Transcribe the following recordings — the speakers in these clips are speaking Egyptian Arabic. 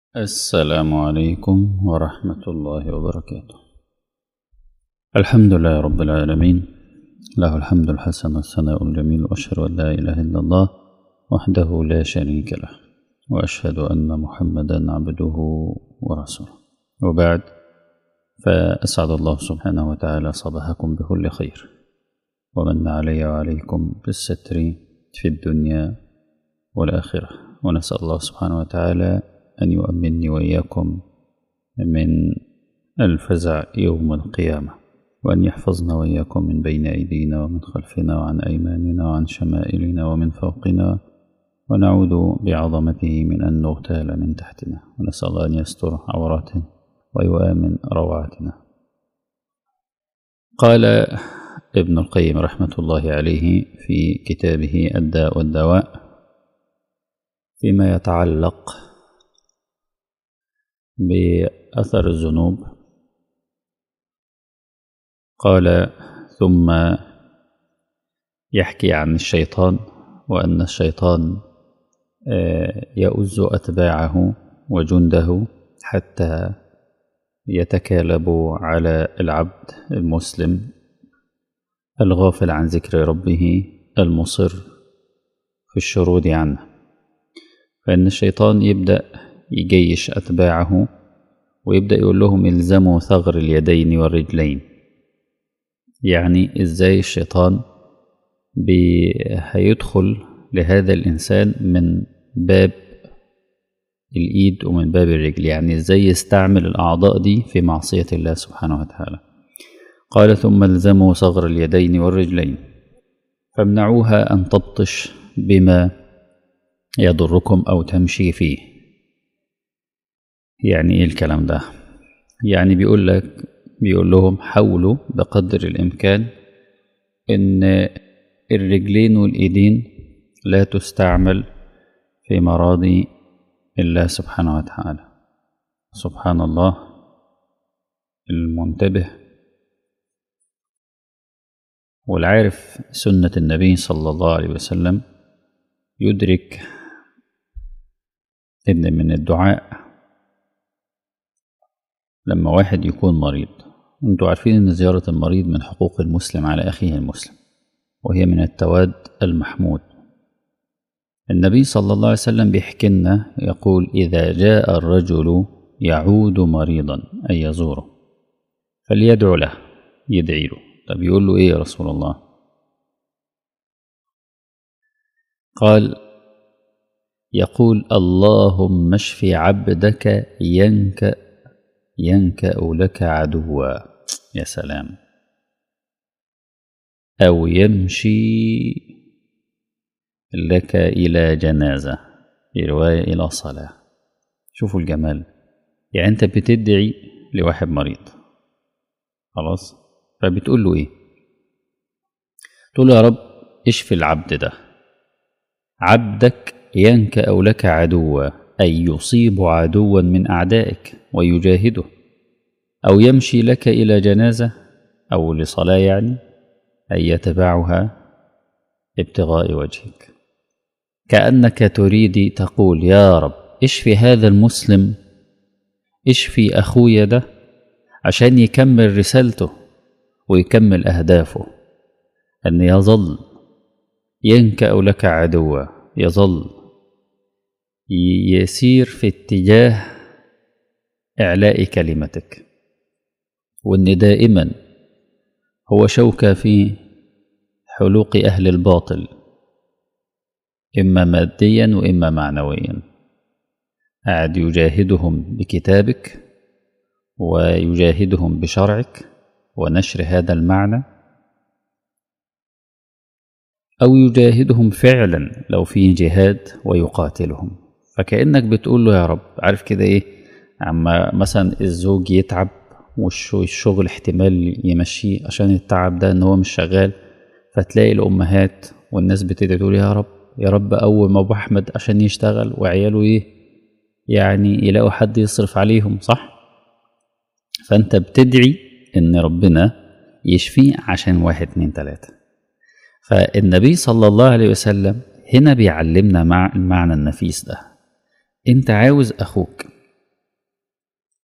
السلام عليكم ورحمة الله وبركاته الحمد لله رب العالمين له الحمد الحسن والثناء الجميل وأشهد أن لا إله إلا الله وحده لا شريك له وأشهد أن محمدا عبده ورسوله وبعد فأسعد الله سبحانه وتعالى صباحكم بكل خير ومن علي وعليكم بالستر في الدنيا والآخرة ونسأل الله سبحانه وتعالى أن يؤمنني وإياكم من الفزع يوم القيامة وأن يحفظنا وإياكم من بين أيدينا ومن خلفنا وعن أيماننا وعن شمائلنا ومن فوقنا ونعوذ بعظمته من أن نغتال من تحتنا ونسأل الله أن يستر عوراتنا ويؤمن روعاتنا قال ابن القيم رحمة الله عليه في كتابه الداء والدواء فيما يتعلق بأثر الذنوب قال ثم يحكي عن الشيطان وأن الشيطان يؤز أتباعه وجنده حتى يتكالبوا على العبد المسلم الغافل عن ذكر ربه المصر في الشرود عنه فإن الشيطان يبدأ يجيش أتباعه ويبدأ يقول لهم الزموا ثغر اليدين والرجلين يعني إزاي الشيطان هيدخل لهذا الإنسان من باب الإيد ومن باب الرجل يعني إزاي يستعمل الأعضاء دي في معصية الله سبحانه وتعالى قال ثم الزموا صغر اليدين والرجلين فامنعوها أن تبطش بما يضركم أو تمشي فيه يعني إيه الكلام ده يعني بيقول لك بيقول لهم حاولوا بقدر الإمكان إن الرجلين والإيدين لا تستعمل في مراضي الله سبحانه وتعالى سبحان الله المنتبه والعارف سنة النبي صلى الله عليه وسلم يدرك إن من الدعاء لما واحد يكون مريض انتوا عارفين ان زيارة المريض من حقوق المسلم على أخيه المسلم وهي من التواد المحمود النبي صلى الله عليه وسلم بيحكي لنا يقول إذا جاء الرجل يعود مريضا أي يزوره فليدعو له يدعي له طب يقول له إيه يا رسول الله قال يقول اللهم اشف عبدك ينكأ ينكأ لك عدوا يا سلام أو يمشي لك إلى جنازة في رواية إلى صلاة شوفوا الجمال يعني أنت بتدعي لواحد مريض خلاص فبتقول له إيه تقول له يا رب اشفي العبد ده عبدك ينكأ لك عدوا أي يصيب عدوا من أعدائك ويجاهده أو يمشي لك إلى جنازة أو لصلاة يعني أي يتبعها ابتغاء وجهك كأنك تريد تقول يا رب اشفي هذا المسلم اشفي أخويا ده عشان يكمل رسالته ويكمل أهدافه أن يظل ينكأ لك عدوا يظل يسير في اتجاه إعلاء كلمتك وأن دائما هو شوكة في حلوق أهل الباطل إما ماديا وإما معنويا قاعد يجاهدهم بكتابك ويجاهدهم بشرعك ونشر هذا المعنى أو يجاهدهم فعلا لو في جهاد ويقاتلهم فكأنك بتقول له يا رب عارف كده إيه عما مثلا الزوج يتعب والشغل احتمال يمشيه عشان التعب ده ان هو مش شغال فتلاقي الامهات والناس بتدعي تقول يا رب يا رب اول ما ابو احمد عشان يشتغل وعياله ايه يعني يلاقوا حد يصرف عليهم صح فانت بتدعي ان ربنا يشفيه عشان واحد اتنين تلاتة فالنبي صلى الله عليه وسلم هنا بيعلمنا مع المعنى النفيس ده انت عاوز اخوك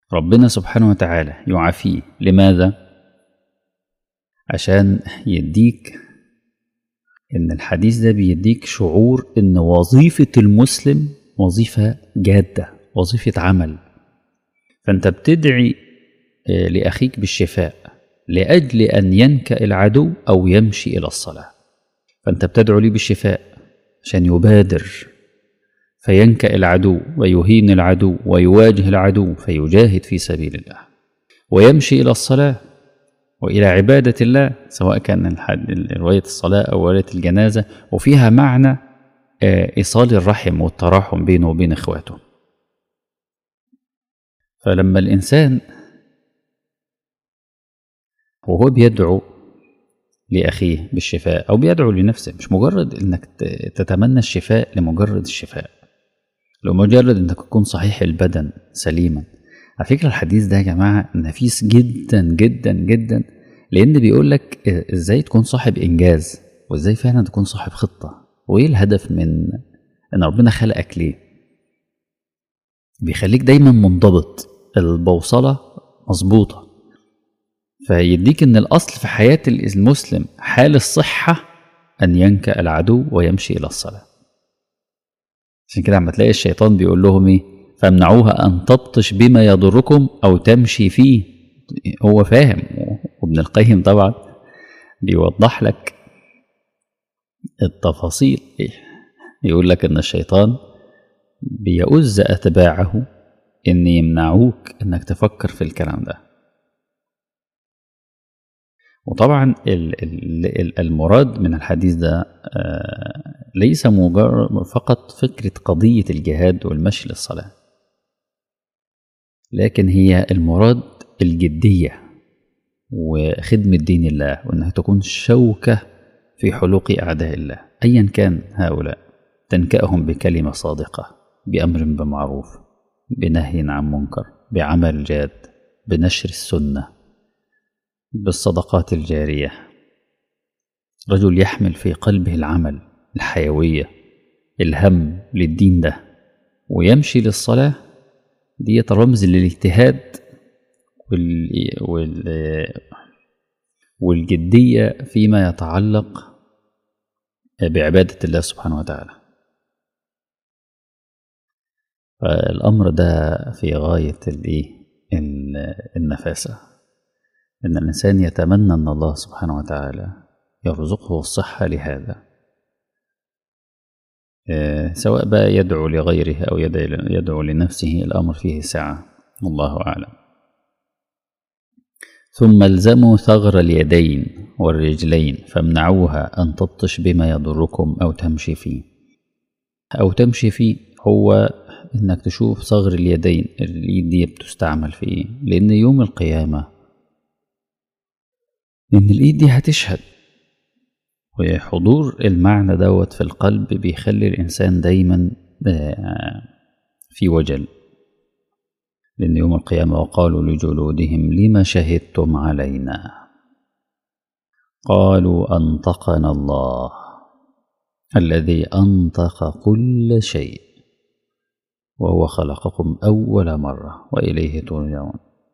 ربنا سبحانه وتعالى يعافيه لماذا عشان يديك ان الحديث ده بيديك شعور ان وظيفه المسلم وظيفه جاده وظيفه عمل فانت بتدعي لاخيك بالشفاء لاجل ان ينكا العدو او يمشي الى الصلاه فانت بتدعو لي بالشفاء عشان يبادر فينكا العدو ويهين العدو ويواجه العدو فيجاهد في سبيل الله ويمشي الى الصلاه والى عباده الله سواء كان روايه الصلاه او روايه الجنازه وفيها معنى ايصال الرحم والتراحم بينه وبين اخواته فلما الانسان وهو بيدعو لاخيه بالشفاء او بيدعو لنفسه مش مجرد انك تتمنى الشفاء لمجرد الشفاء لمجرد انك تكون صحيح البدن سليما على فكره الحديث ده يا جماعه نفيس جدا جدا جدا لان بيقول لك ازاي تكون صاحب انجاز وازاي فعلا تكون صاحب خطه وايه الهدف من ان ربنا خلقك ليه بيخليك دايما منضبط البوصله مظبوطه فيديك ان الاصل في حياه المسلم حال الصحه ان ينكا العدو ويمشي الى الصلاه عشان كده عم تلاقي الشيطان بيقول لهم ايه فامنعوها ان تبطش بما يضركم او تمشي فيه هو فاهم وابن القيم طبعا بيوضح لك التفاصيل إيه؟ يقول لك ان الشيطان بيؤز اتباعه ان يمنعوك انك تفكر في الكلام ده وطبعا المراد من الحديث ده ليس مجرد فقط فكرة قضية الجهاد والمشي للصلاة لكن هي المراد الجدية وخدمة دين الله وأنها تكون شوكة في حلوق أعداء الله أيا كان هؤلاء تنكأهم بكلمة صادقة بأمر بمعروف بنهي عن منكر بعمل جاد بنشر السنه بالصدقات الجارية رجل يحمل في قلبه العمل الحيوية الهم للدين ده ويمشي للصلاة دي رمز للاجتهاد وال... وال... والجدية فيما يتعلق بعبادة الله سبحانه وتعالى فالأمر ده في غاية الإيه النفاسة إن الإنسان يتمنى أن الله سبحانه وتعالى يرزقه الصحة لهذا سواء بقى يدعو لغيره أو يدعو لنفسه الأمر فيه سعة والله أعلم ثم الزموا ثغر اليدين والرجلين فامنعوها أن تبطش بما يضركم أو تمشي فيه أو تمشي فيه هو إنك تشوف صغر اليدين اليد دي بتستعمل في إيه لأن يوم القيامة إن الإيد دي هتشهد وحضور المعنى دوت في القلب بيخلي الإنسان دايما في وجل لأن يوم القيامة وقالوا لجلودهم لما شهدتم علينا قالوا أنطقنا الله الذي أنطق كل شيء وهو خلقكم أول مرة وإليه ترجعون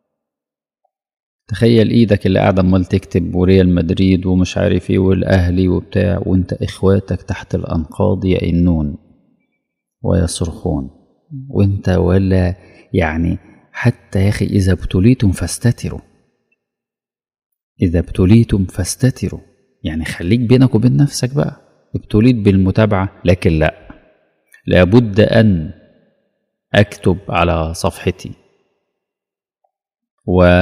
تخيل ايدك اللي قاعده امال تكتب وريال مدريد ومش عارف ايه والاهلي وبتاع وانت اخواتك تحت الانقاض يئنون ويصرخون وانت ولا يعني حتى يا اخي اذا ابتليتم فاستتروا اذا ابتليتم فاستتروا يعني خليك بينك وبين نفسك بقى ابتليت بالمتابعه لكن لا لابد ان اكتب على صفحتي و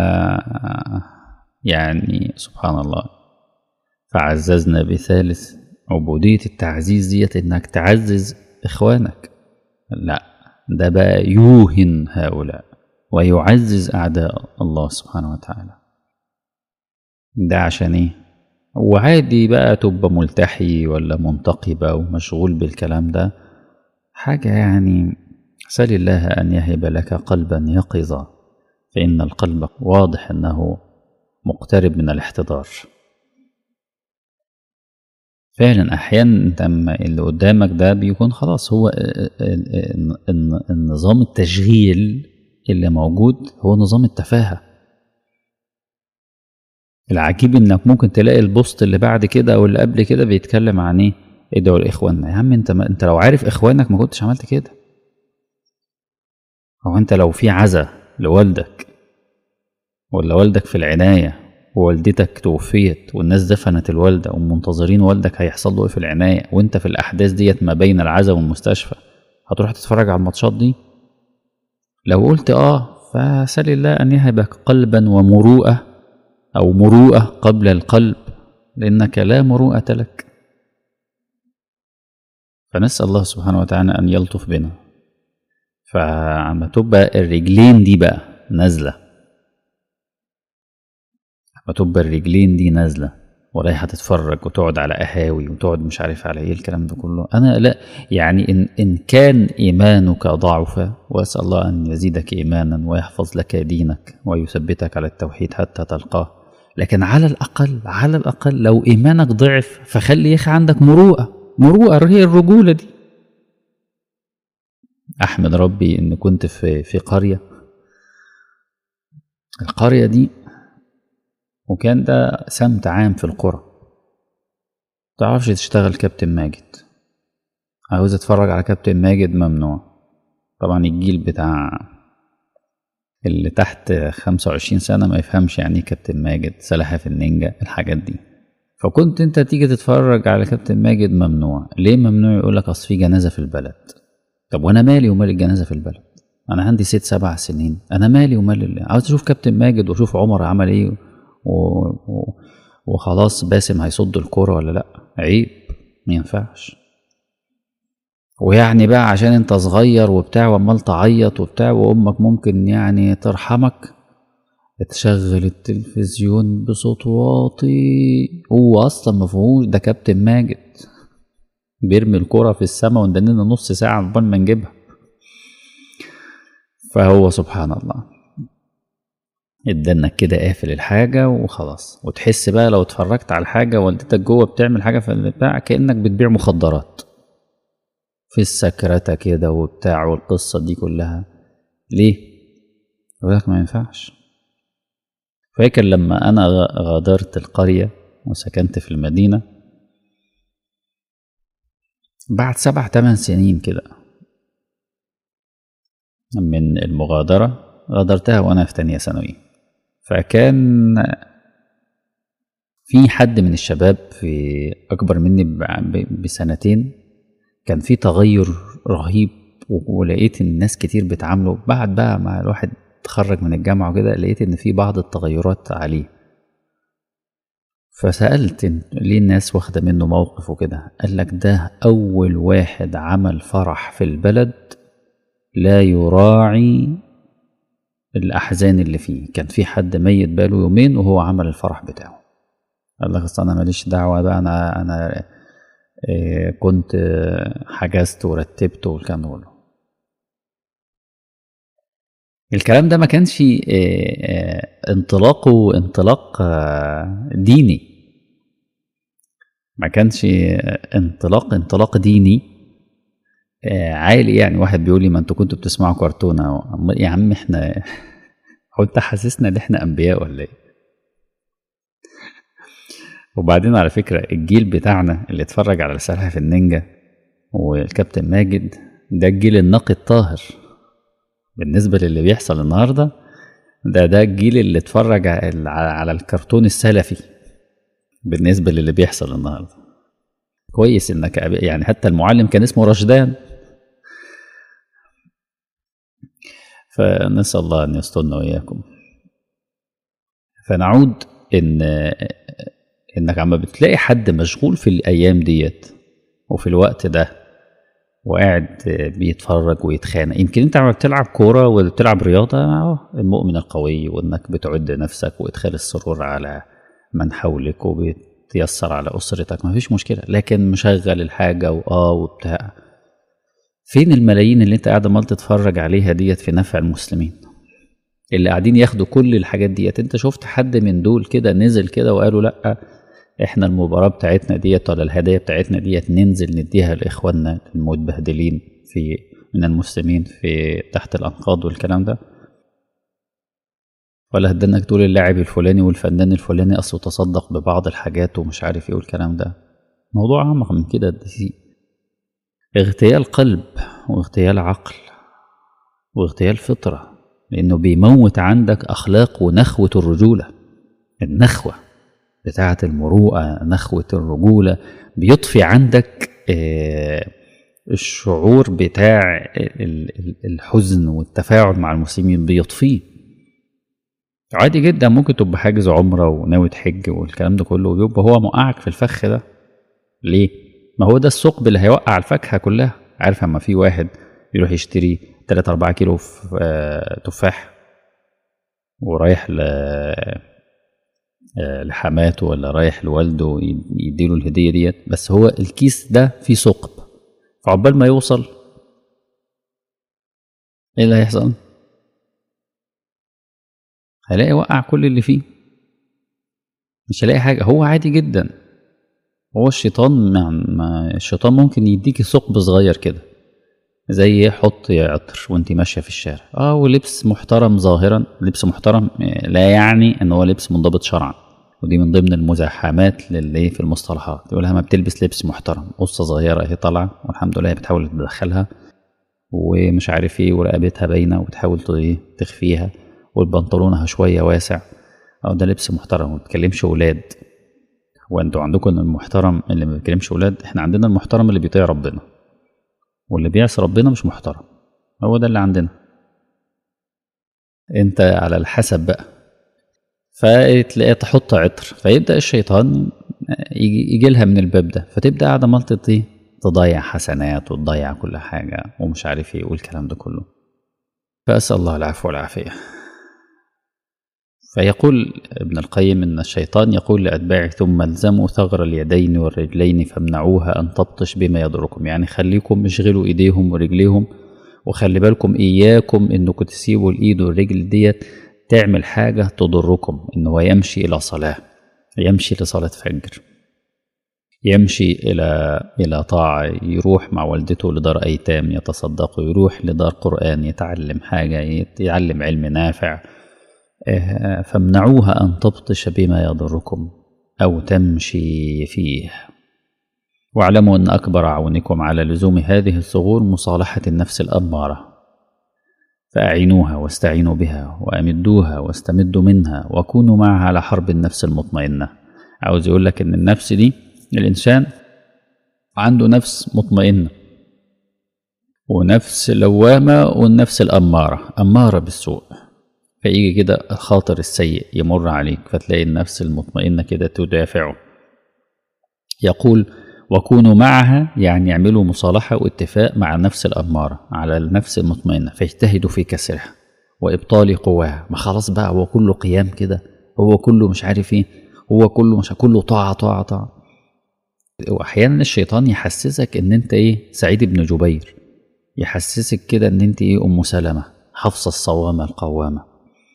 يعني سبحان الله فعززنا بثالث عبودية التعزيز ديت انك تعزز اخوانك لا ده بقى يوهن هؤلاء ويعزز اعداء الله سبحانه وتعالى ده عشان ايه وعادي بقى تبقى ملتحي ولا منتقبة ومشغول بالكلام ده حاجة يعني سل الله أن يهب لك قلبا يقظا فإن القلب واضح أنه مقترب من الاحتضار فعلا أحيانا أنت اللي قدامك ده بيكون خلاص هو النظام التشغيل اللي موجود هو نظام التفاهة العجيب انك ممكن تلاقي البوست اللي بعد كده او اللي قبل كده بيتكلم عن ايه ادعوا لاخواننا يا عم انت ما انت لو عارف اخوانك ما كنتش عملت كده هو انت لو في عزا لوالدك ولا والدك في العناية ووالدتك توفيت والناس دفنت الوالدة ومنتظرين والدك هيحصل له ايه في العناية وانت في الأحداث ديت ما بين العزا والمستشفى هتروح تتفرج على الماتشات دي لو قلت اه فسل الله أن يهبك قلبا ومروءة أو مروءة قبل القلب لأنك لا مروءة لك فنسأل الله سبحانه وتعالى أن يلطف بنا فعما تبقى الرجلين دي بقى نازلة عما تبقى الرجلين دي نازلة ورايحة تتفرج وتقعد على قهاوي وتقعد مش عارف على ايه الكلام ده كله انا لا يعني ان ان كان ايمانك ضعف واسال الله ان يزيدك ايمانا ويحفظ لك دينك ويثبتك على التوحيد حتى تلقاه لكن على الاقل على الاقل لو ايمانك ضعف فخلي يا اخي عندك مروءه مروءه هي الرجوله دي احمد ربي ان كنت في في قريه القريه دي وكان ده سمت عام في القرى متعرفش تشتغل كابتن ماجد عاوز اتفرج على كابتن ماجد ممنوع طبعا الجيل بتاع اللي تحت خمسة وعشرين سنة ما يفهمش يعني ايه كابتن ماجد سلاحف النينجا الحاجات دي فكنت انت تيجي تتفرج على كابتن ماجد ممنوع ليه ممنوع يقولك اصل في جنازة في البلد طب وانا مالي ومال الجنازة في البلد انا عندي ست سبع سنين انا مالي ومال اللي. عاوز اشوف كابتن ماجد واشوف عمر عمل ايه و... و... وخلاص باسم هيصد الكورة ولا لا عيب ما ينفعش ويعني بقى عشان انت صغير وبتاع وعمال تعيط وبتاع وامك ممكن يعني ترحمك تشغل التلفزيون بصوت واطي هو اصلا ما فيهوش ده كابتن ماجد بيرمي الكرة في السماء وندننا نص ساعة قبل ما نجيبها فهو سبحان الله ادانك كده قافل الحاجة وخلاص وتحس بقى لو اتفرجت على حاجة والدتك جوه بتعمل حاجة في البتاع كأنك بتبيع مخدرات في السكرتة كده وبتاع والقصة دي كلها ليه؟ يقول لك ما ينفعش فاكر لما أنا غادرت القرية وسكنت في المدينة بعد سبع تمن سنين كده من المغادرة غادرتها وأنا في تانية ثانوي فكان في حد من الشباب في أكبر مني بسنتين كان في تغير رهيب ولقيت الناس كتير بتعامله بعد بقى مع الواحد تخرج من الجامعة وكده لقيت إن في بعض التغيرات عليه فسألت ليه الناس واخدة منه موقف وكده قال لك ده أول واحد عمل فرح في البلد لا يراعي الأحزان اللي فيه كان في حد ميت بقاله يومين وهو عمل الفرح بتاعه قال لك أصل أنا ماليش دعوة بقى أنا أنا إيه كنت حجزت ورتبت والكلام ده كله الكلام ده ما كانش إيه انطلاقه انطلاق ديني ما كانش انطلاق انطلاق ديني عالي يعني واحد بيقول لي ما انتوا كنتوا بتسمعوا كرتونه يا عم احنا هو انت حاسسنا ان احنا انبياء ولا ايه وبعدين على فكره الجيل بتاعنا اللي اتفرج على سلاحف النينجا والكابتن ماجد ده الجيل النقي الطاهر بالنسبه للي بيحصل النهارده ده ده الجيل اللي اتفرج على الكرتون السلفي بالنسبه للي بيحصل النهارده كويس انك يعني حتى المعلم كان اسمه رشدان فنسأل الله أن يسترنا وإياكم فنعود إن إنك عم بتلاقي حد مشغول في الأيام ديت وفي الوقت ده وقاعد بيتفرج ويتخانق يمكن انت عم بتلعب كورة وبتلعب رياضة المؤمن القوي وانك بتعد نفسك وادخال السرور على من حولك وبتيسر على أسرتك ما فيش مشكلة لكن مشغل الحاجة وآه وبتاع فين الملايين اللي انت قاعد عمال تتفرج عليها ديت في نفع المسلمين اللي قاعدين ياخدوا كل الحاجات ديت انت شفت حد من دول كده نزل كده وقالوا لا احنا المباراة بتاعتنا ديت ولا الهدايا بتاعتنا ديت ننزل نديها لاخواننا المتبهدلين في من المسلمين في تحت الانقاض والكلام ده ولا هتدنك تقول اللاعب الفلاني والفنان الفلاني اصله تصدق ببعض الحاجات ومش عارف ايه والكلام ده موضوع اعمق من كده دي اغتيال قلب واغتيال عقل واغتيال فطره لانه بيموت عندك اخلاق ونخوه الرجوله النخوه بتاعه المروءه نخوه الرجوله بيطفي عندك آه الشعور بتاع الحزن والتفاعل مع المسلمين بيطفيه عادي جدا ممكن تبقى حاجز عمرة وناوي تحج والكلام ده كله ويبقى هو موقعك في الفخ ده ليه؟ ما هو ده الثقب اللي هيوقع الفاكهة كلها عارف اما في واحد يروح يشتري 3 4 كيلو تفاح ورايح ل لحماته ولا رايح لوالده يديله الهدية ديت بس هو الكيس ده فيه ثقب فعقبال ما يوصل ايه اللي هيحصل هلاقي وقع كل اللي فيه مش هلاقي حاجة هو عادي جدا هو الشيطان ما الشيطان ممكن يديكي ثقب صغير كده زي حط عطر وانت ماشية في الشارع اه ولبس محترم ظاهرا لبس محترم لا يعني ان هو لبس منضبط شرعا ودي من ضمن المزاحمات للي في المصطلحات تقولها ما بتلبس لبس محترم قصة صغيرة اهي طالعة والحمد لله بتحاول تدخلها ومش عارف ايه ورقبتها باينة وبتحاول تخفيها والبنطلونها شوية واسع أو ده لبس محترم وما بتكلمش ولاد وانتوا عندكم المحترم اللي ما بيكلمش ولاد احنا عندنا المحترم اللي بيطيع ربنا واللي بيعصي ربنا مش محترم هو ده اللي عندنا انت على الحسب بقى فتلاقيها تحط عطر فيبدا الشيطان يجي, يجي لها من الباب ده فتبدا قاعده مالطه ايه تضيع حسنات وتضيع كل حاجه ومش عارف ايه والكلام ده كله فاسال الله العفو والعافيه فيقول ابن القيم ان الشيطان يقول لاتباعه ثم الزموا ثغر اليدين والرجلين فامنعوها ان تبطش بما يضركم يعني خليكم اشغلوا ايديهم ورجليهم وخلي بالكم اياكم انكم تسيبوا الايد والرجل ديت تعمل حاجة تضركم إن هو يمشي إلى صلاة يمشي لصلاة فجر يمشي إلى إلى طاعة يروح مع والدته لدار أيتام يتصدق يروح لدار قرآن يتعلم حاجة يتعلم علم نافع فامنعوها أن تبطش بما يضركم أو تمشي فيه واعلموا أن أكبر عونكم على لزوم هذه الثغور مصالحة النفس الأمارة فأعينوها واستعينوا بها وأمدوها واستمدوا منها وكونوا معها على حرب النفس المطمئنة عاوز يقول لك إن النفس دي الإنسان عنده نفس مطمئنة ونفس لوامة والنفس الأمارة أمارة بالسوء فيجي كده الخاطر السيء يمر عليك فتلاقي النفس المطمئنة كده تدافعه يقول وكونوا معها يعني اعملوا مصالحة واتفاق مع النفس الأمارة على النفس المطمئنة فاجتهدوا في كسرها وإبطال قواها ما خلاص بقى هو كله قيام كده هو كله مش عارف ايه هو كله مش كله طاعة طاعة طاعة وأحيانا الشيطان يحسسك إن أنت إيه سعيد بن جبير يحسسك كده إن أنت إيه أم سلمة حفصة الصوامة القوامة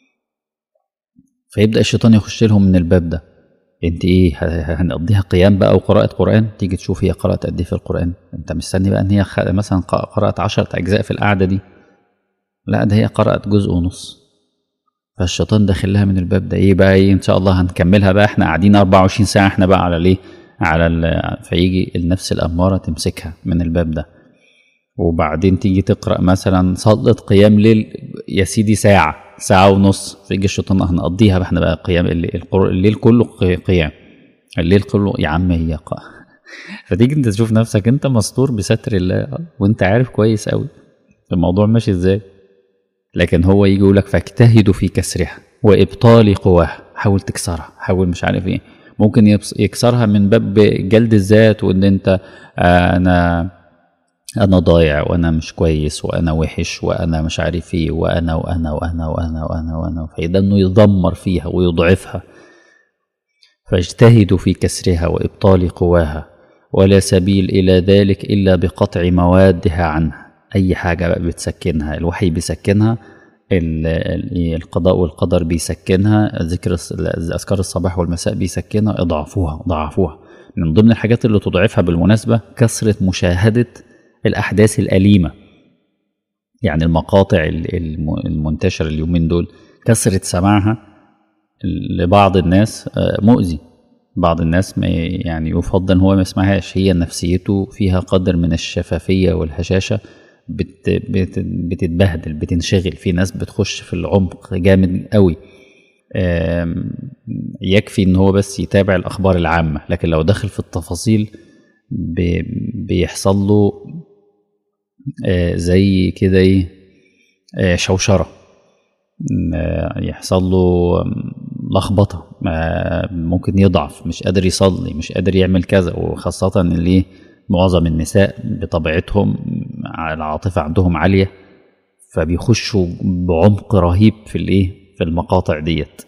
فيبدأ الشيطان يخش لهم من الباب ده انت ايه هنقضيها قيام بقى وقراءة قرآن تيجي تشوف هي قرأت قد ايه في القرآن انت مستني بقى ان هي مثلا قرأت عشرة أجزاء في القعدة دي لا ده هي قرأت جزء ونص فالشيطان داخل لها من الباب ده ايه بقى ايه ان شاء الله هنكملها بقى احنا قاعدين 24 ساعة احنا بقى على ليه على ال... فيجي النفس الأمارة تمسكها من الباب ده وبعدين تيجي تقرأ مثلا صلاة قيام ليل يا سيدي ساعة ساعة ونص فيجي الشيطان احنا احنا بقى قيام الليل, الليل كله قيام الليل كله يا عم هي قا. فتيجي انت تشوف نفسك انت مستور بستر الله وانت عارف كويس قوي الموضوع ماشي ازاي لكن هو يجي يقول لك فاجتهدوا في كسرها وابطال قواها حاول تكسرها حاول مش عارف ايه ممكن يكسرها من باب جلد الذات وان انت آه انا انا ضايع وانا مش كويس وانا وحش وانا مش عارف ايه وانا وانا وانا وانا وانا وانا فاذا انه يدمر فيها ويضعفها فاجتهدوا في كسرها وابطال قواها ولا سبيل الى ذلك الا بقطع موادها عنها اي حاجه بقى بتسكنها الوحي بيسكنها القضاء والقدر بيسكنها ذكر اذكار الصباح والمساء بيسكنها اضعفوها ضعفوها من ضمن الحاجات اللي تضعفها بالمناسبه كثره مشاهده الأحداث الأليمة يعني المقاطع المنتشرة اليومين دول كثرة سماعها لبعض الناس آه، مؤذي بعض الناس ما يعني يفضل هو ما يسمعهاش هي نفسيته فيها قدر من الشفافية والهشاشة بت بت بتتبهدل بتنشغل في ناس بتخش في العمق جامد قوي آم، يكفي ان هو بس يتابع الاخبار العامة لكن لو دخل في التفاصيل بي- بيحصل له آه، زي كده ايه آه، شوشرة آه، يحصل له لخبطة آه، ممكن يضعف مش قادر يصلي مش قادر يعمل كذا وخاصة اللي إيه، معظم النساء بطبيعتهم العاطفة عندهم عالية فبيخشوا بعمق رهيب في الايه في المقاطع ديت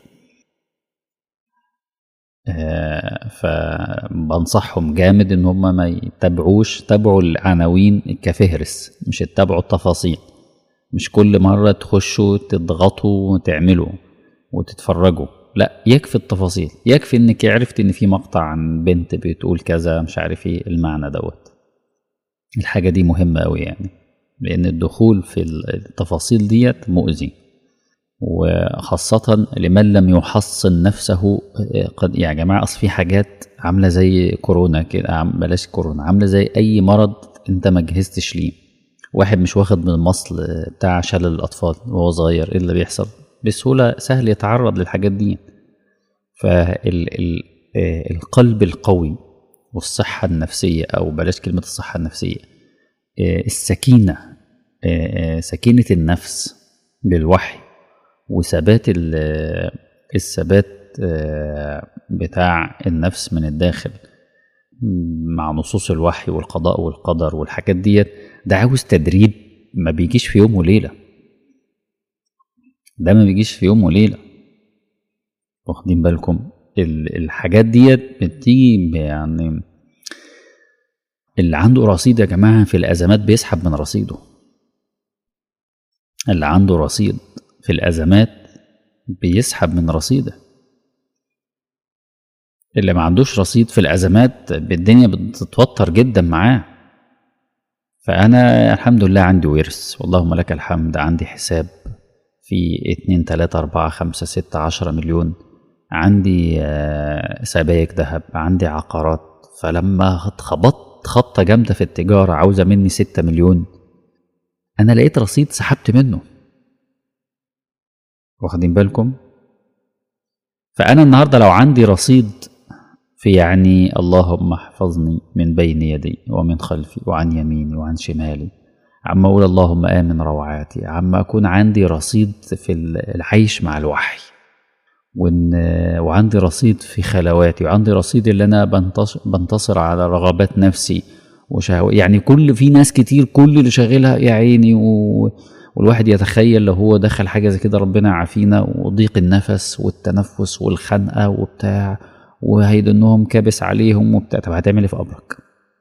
آه، فبنصحهم جامد ان هم ما يتابعوش تابعوا العناوين كفهرس مش تتابعوا التفاصيل مش كل مرة تخشوا تضغطوا وتعملوا وتتفرجوا لا يكفي التفاصيل يكفي انك عرفت ان في مقطع عن بنت بتقول كذا مش عارف ايه المعنى دوت الحاجة دي مهمة أوي يعني لأن الدخول في التفاصيل ديت مؤذي وخاصة لمن لم يحصن نفسه آه، قد يا جماعة أصل في حاجات عاملة زي كورونا كده عم- بلاش كورونا عاملة زي أي مرض أنت ما جهزتش ليه واحد مش واخد من المصل آه، بتاع شلل الأطفال وهو صغير إيه اللي بيحصل بسهولة سهل يتعرض للحاجات دي فالقلب القوي والصحة النفسية أو بلاش كلمة الصحة النفسية آه، السكينة آه، آه، سكينة النفس بالوحي وثبات ال- الثبات آه، بتاع النفس من الداخل مع نصوص الوحي والقضاء والقدر والحاجات ديت ده عاوز تدريب ما بيجيش في يوم وليلة ده ما بيجيش في يوم وليلة واخدين بالكم ال- الحاجات ديت بتيجي ب- يعني اللي عنده رصيد يا جماعة في الأزمات بيسحب من رصيده اللي عنده رصيد في الأزمات بيسحب من رصيده اللي ما عندوش رصيد في الأزمات الدنيا بتتوتر جدا معاه فأنا الحمد لله عندي ورث اللهم لك الحمد عندي حساب في اتنين تلاتة أربعة خمسة ستة عشرة مليون عندي آه، سبايك ذهب عندي عقارات فلما اتخبطت خبطة جامدة في التجارة عاوزة مني ستة مليون أنا لقيت رصيد سحبت منه واخدين بالكم فأنا النهاردة لو عندي رصيد في يعني اللهم احفظني من بين يدي ومن خلفي وعن يميني وعن شمالي عما أقول اللهم آمن روعاتي عما أكون عندي رصيد في العيش مع الوحي وإن وعندي رصيد في خلواتي وعندي رصيد اللي أنا بنتص- بنتصر على رغبات نفسي وشهوة يعني كل في ناس كتير كل اللي شاغلها يا عيني و... والواحد يتخيل لو هو دخل حاجة زي كده ربنا يعافينا وضيق النفس والتنفس والخنقة وبتاع وهيدنهم كابس عليهم وبتاع طب هتعمل ايه في قبرك؟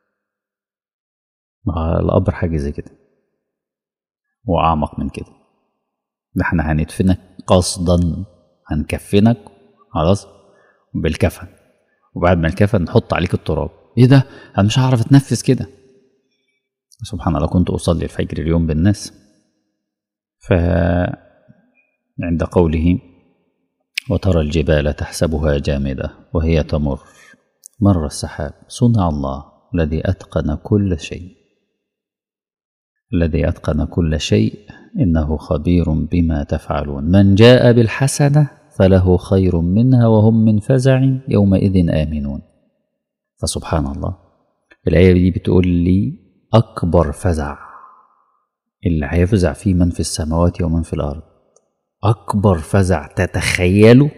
ما القبر حاجة زي كده وأعمق من كده ده احنا هندفنك قصدا هنكفنك خلاص بالكفن وبعد ما الكفن نحط عليك التراب ايه ده انا مش هعرف اتنفس كده سبحان الله كنت اصلي الفجر اليوم بالناس ف عند قوله وترى الجبال تحسبها جامدة وهي تمر مر السحاب صنع الله الذي أتقن كل شيء الذي أتقن كل شيء إنه خبير بما تفعلون من جاء بالحسنة فله خير منها وهم من فزع يومئذ آمنون فسبحان الله الآية دي بتقول لي أكبر فزع اللي هيفزع فيه من في السماوات ومن في الأرض أكبر فزع تتخيله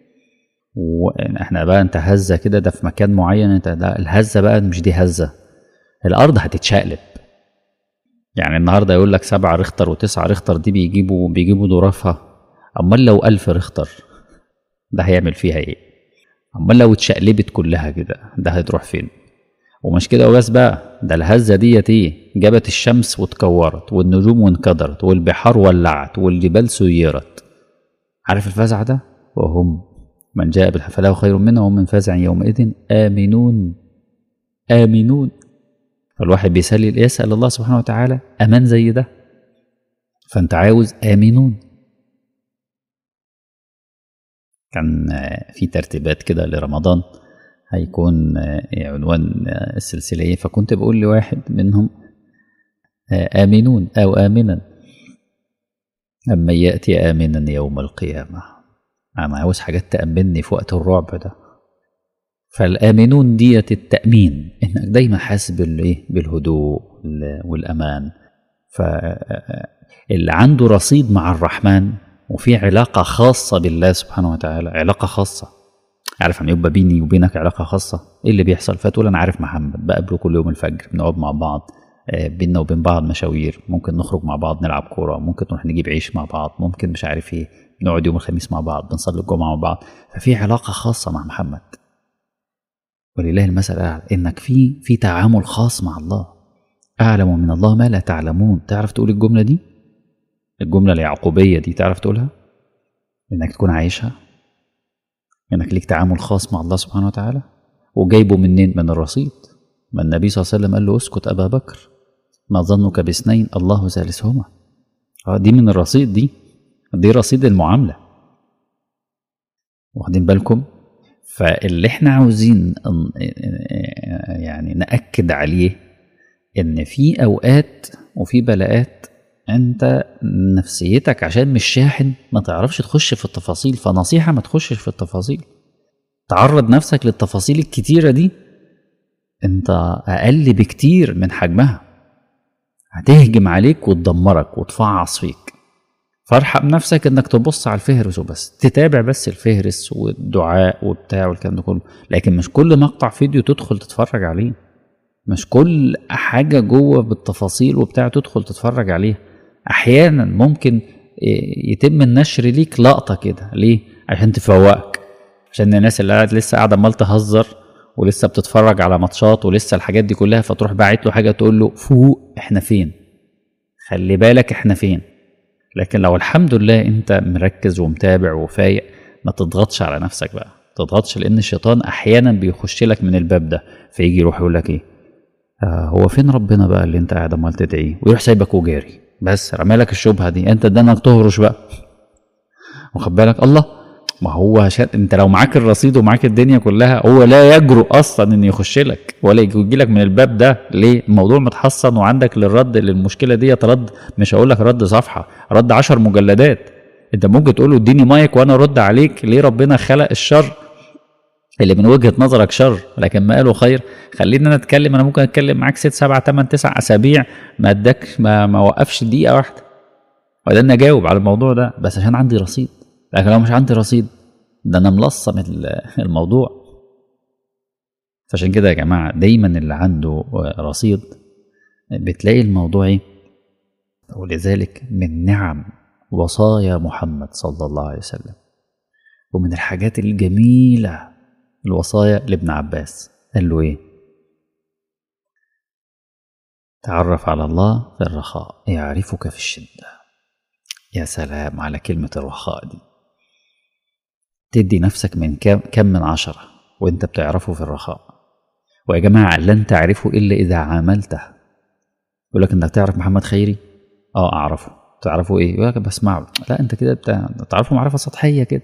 واحنا بقى انت هزه كده ده في مكان معين انت ده الهزه بقى مش دي هزه الارض هتتشقلب يعني النهارده يقول لك سبعة ريختر وتسعة ريختر دي بيجيبوا بيجيبوا ظرافها امال لو ألف ريختر ده هيعمل فيها ايه امال لو اتشقلبت كلها كده ده هتروح فين ومش كده وبس بقى ده الهزه ديت ايه جابت الشمس واتكورت والنجوم وانكدرت والبحار ولعت والجبال سيرت عارف الفزع ده وهم من جاء بالحق فله خير منه وهم من فزع يومئذ آمنون آمنون فالواحد بيسأل يسأل الله سبحانه وتعالى أمان زي ده فأنت عاوز آمنون كان في ترتيبات كده لرمضان هيكون عنوان السلسلة إيه فكنت بقول لواحد منهم آمنون أو آمنا أما يأتي آمنا يوم القيامة أنا عاوز حاجات تأمني في وقت الرعب ده فالآمنون ديت التأمين إنك دايما حاسس بالإيه بالهدوء والأمان فاللي عنده رصيد مع الرحمن وفي علاقة خاصة بالله سبحانه وتعالى علاقة خاصة عارف لما يبقى بيني وبينك علاقة خاصة ايه اللي بيحصل فتقول انا عارف محمد بقابله كل يوم الفجر بنقعد مع بعض بينا وبين بعض مشاوير ممكن نخرج مع بعض نلعب كورة ممكن نروح نجيب عيش مع بعض ممكن مش عارف ايه نقعد يوم الخميس مع بعض بنصلي الجمعة مع بعض ففي علاقة خاصة مع محمد ولله المثل الأعلى إنك في في تعامل خاص مع الله أعلم من الله ما لا تعلمون تعرف تقول الجملة دي الجملة اليعقوبية دي تعرف تقولها إنك تكون عايشها إنك ليك تعامل خاص مع الله سبحانه وتعالى وجايبه منين من الرصيد ما النبي صلى الله عليه وسلم قال له اسكت أبا بكر ما ظنك باثنين الله ثالثهما اه دي من الرصيد دي دي رصيد المعاملة واخدين بالكم فاللي احنا عاوزين يعني نأكد عليه ان في اوقات وفي بلاءات انت نفسيتك عشان مش شاحن ما تعرفش تخش في التفاصيل فنصيحة ما تخشش في التفاصيل تعرض نفسك للتفاصيل الكتيرة دي انت اقل بكتير من حجمها هتهجم عليك وتدمرك وتفعص فيك فارحم نفسك انك تبص على الفهرس وبس تتابع بس الفهرس والدعاء وبتاع والكلام ده كله لكن مش كل مقطع فيديو تدخل تتفرج عليه مش كل حاجة جوه بالتفاصيل وبتاع تدخل تتفرج عليها احيانا ممكن يتم النشر ليك لقطة كده ليه عشان تفوقك عشان الناس اللي قاعد لسه قاعدة عمال تهزر ولسه بتتفرج على ماتشات ولسه الحاجات دي كلها فتروح باعت له حاجة تقول له فوق احنا فين خلي بالك احنا فين لكن لو الحمد لله انت مركز ومتابع وفايق ما تضغطش على نفسك بقى تضغطش لان الشيطان احيانا بيخش لك من الباب ده فيجي يروح يقول لك ايه آه هو فين ربنا بقى اللي انت قاعد عمال تدعيه ويروح سايبك وجاري بس رمالك الشبهه دي انت ده انك تهرش بقى واخد بالك الله ما هو عشان انت لو معاك الرصيد ومعاك الدنيا كلها هو لا يجرؤ اصلا ان يخش لك ولا يجي لك من الباب ده ليه الموضوع متحصن وعندك للرد للمشكله دي رد مش هقول لك رد صفحه رد عشر مجلدات انت ممكن تقول له اديني مايك وانا ارد عليك ليه ربنا خلق الشر اللي من وجهه نظرك شر لكن ما قاله خير خلينا انا اتكلم انا ممكن اتكلم معاك ست سبع ثمان تسع اسابيع ما ادكش ما, ما وقفش دقيقه واحده وبعدين اجاوب على الموضوع ده بس عشان عندي رصيد لكن لو مش عندي رصيد ده انا ملصم الموضوع فعشان كده يا جماعه دايما اللي عنده رصيد بتلاقي الموضوع ايه ولذلك من نعم وصايا محمد صلى الله عليه وسلم ومن الحاجات الجميله الوصايا لابن عباس قال له ايه تعرف على الله في الرخاء يعرفك في الشده يا سلام على كلمه الرخاء دي تدي نفسك من كم, كم من عشرة وانت بتعرفه في الرخاء ويا جماعة لن تعرفه إلا إذا عاملته يقول لك انك تعرف محمد خيري اه اعرفه تعرفه ايه يقول لك بسمعه لا انت كده بتاع تعرفه معرفة سطحية كده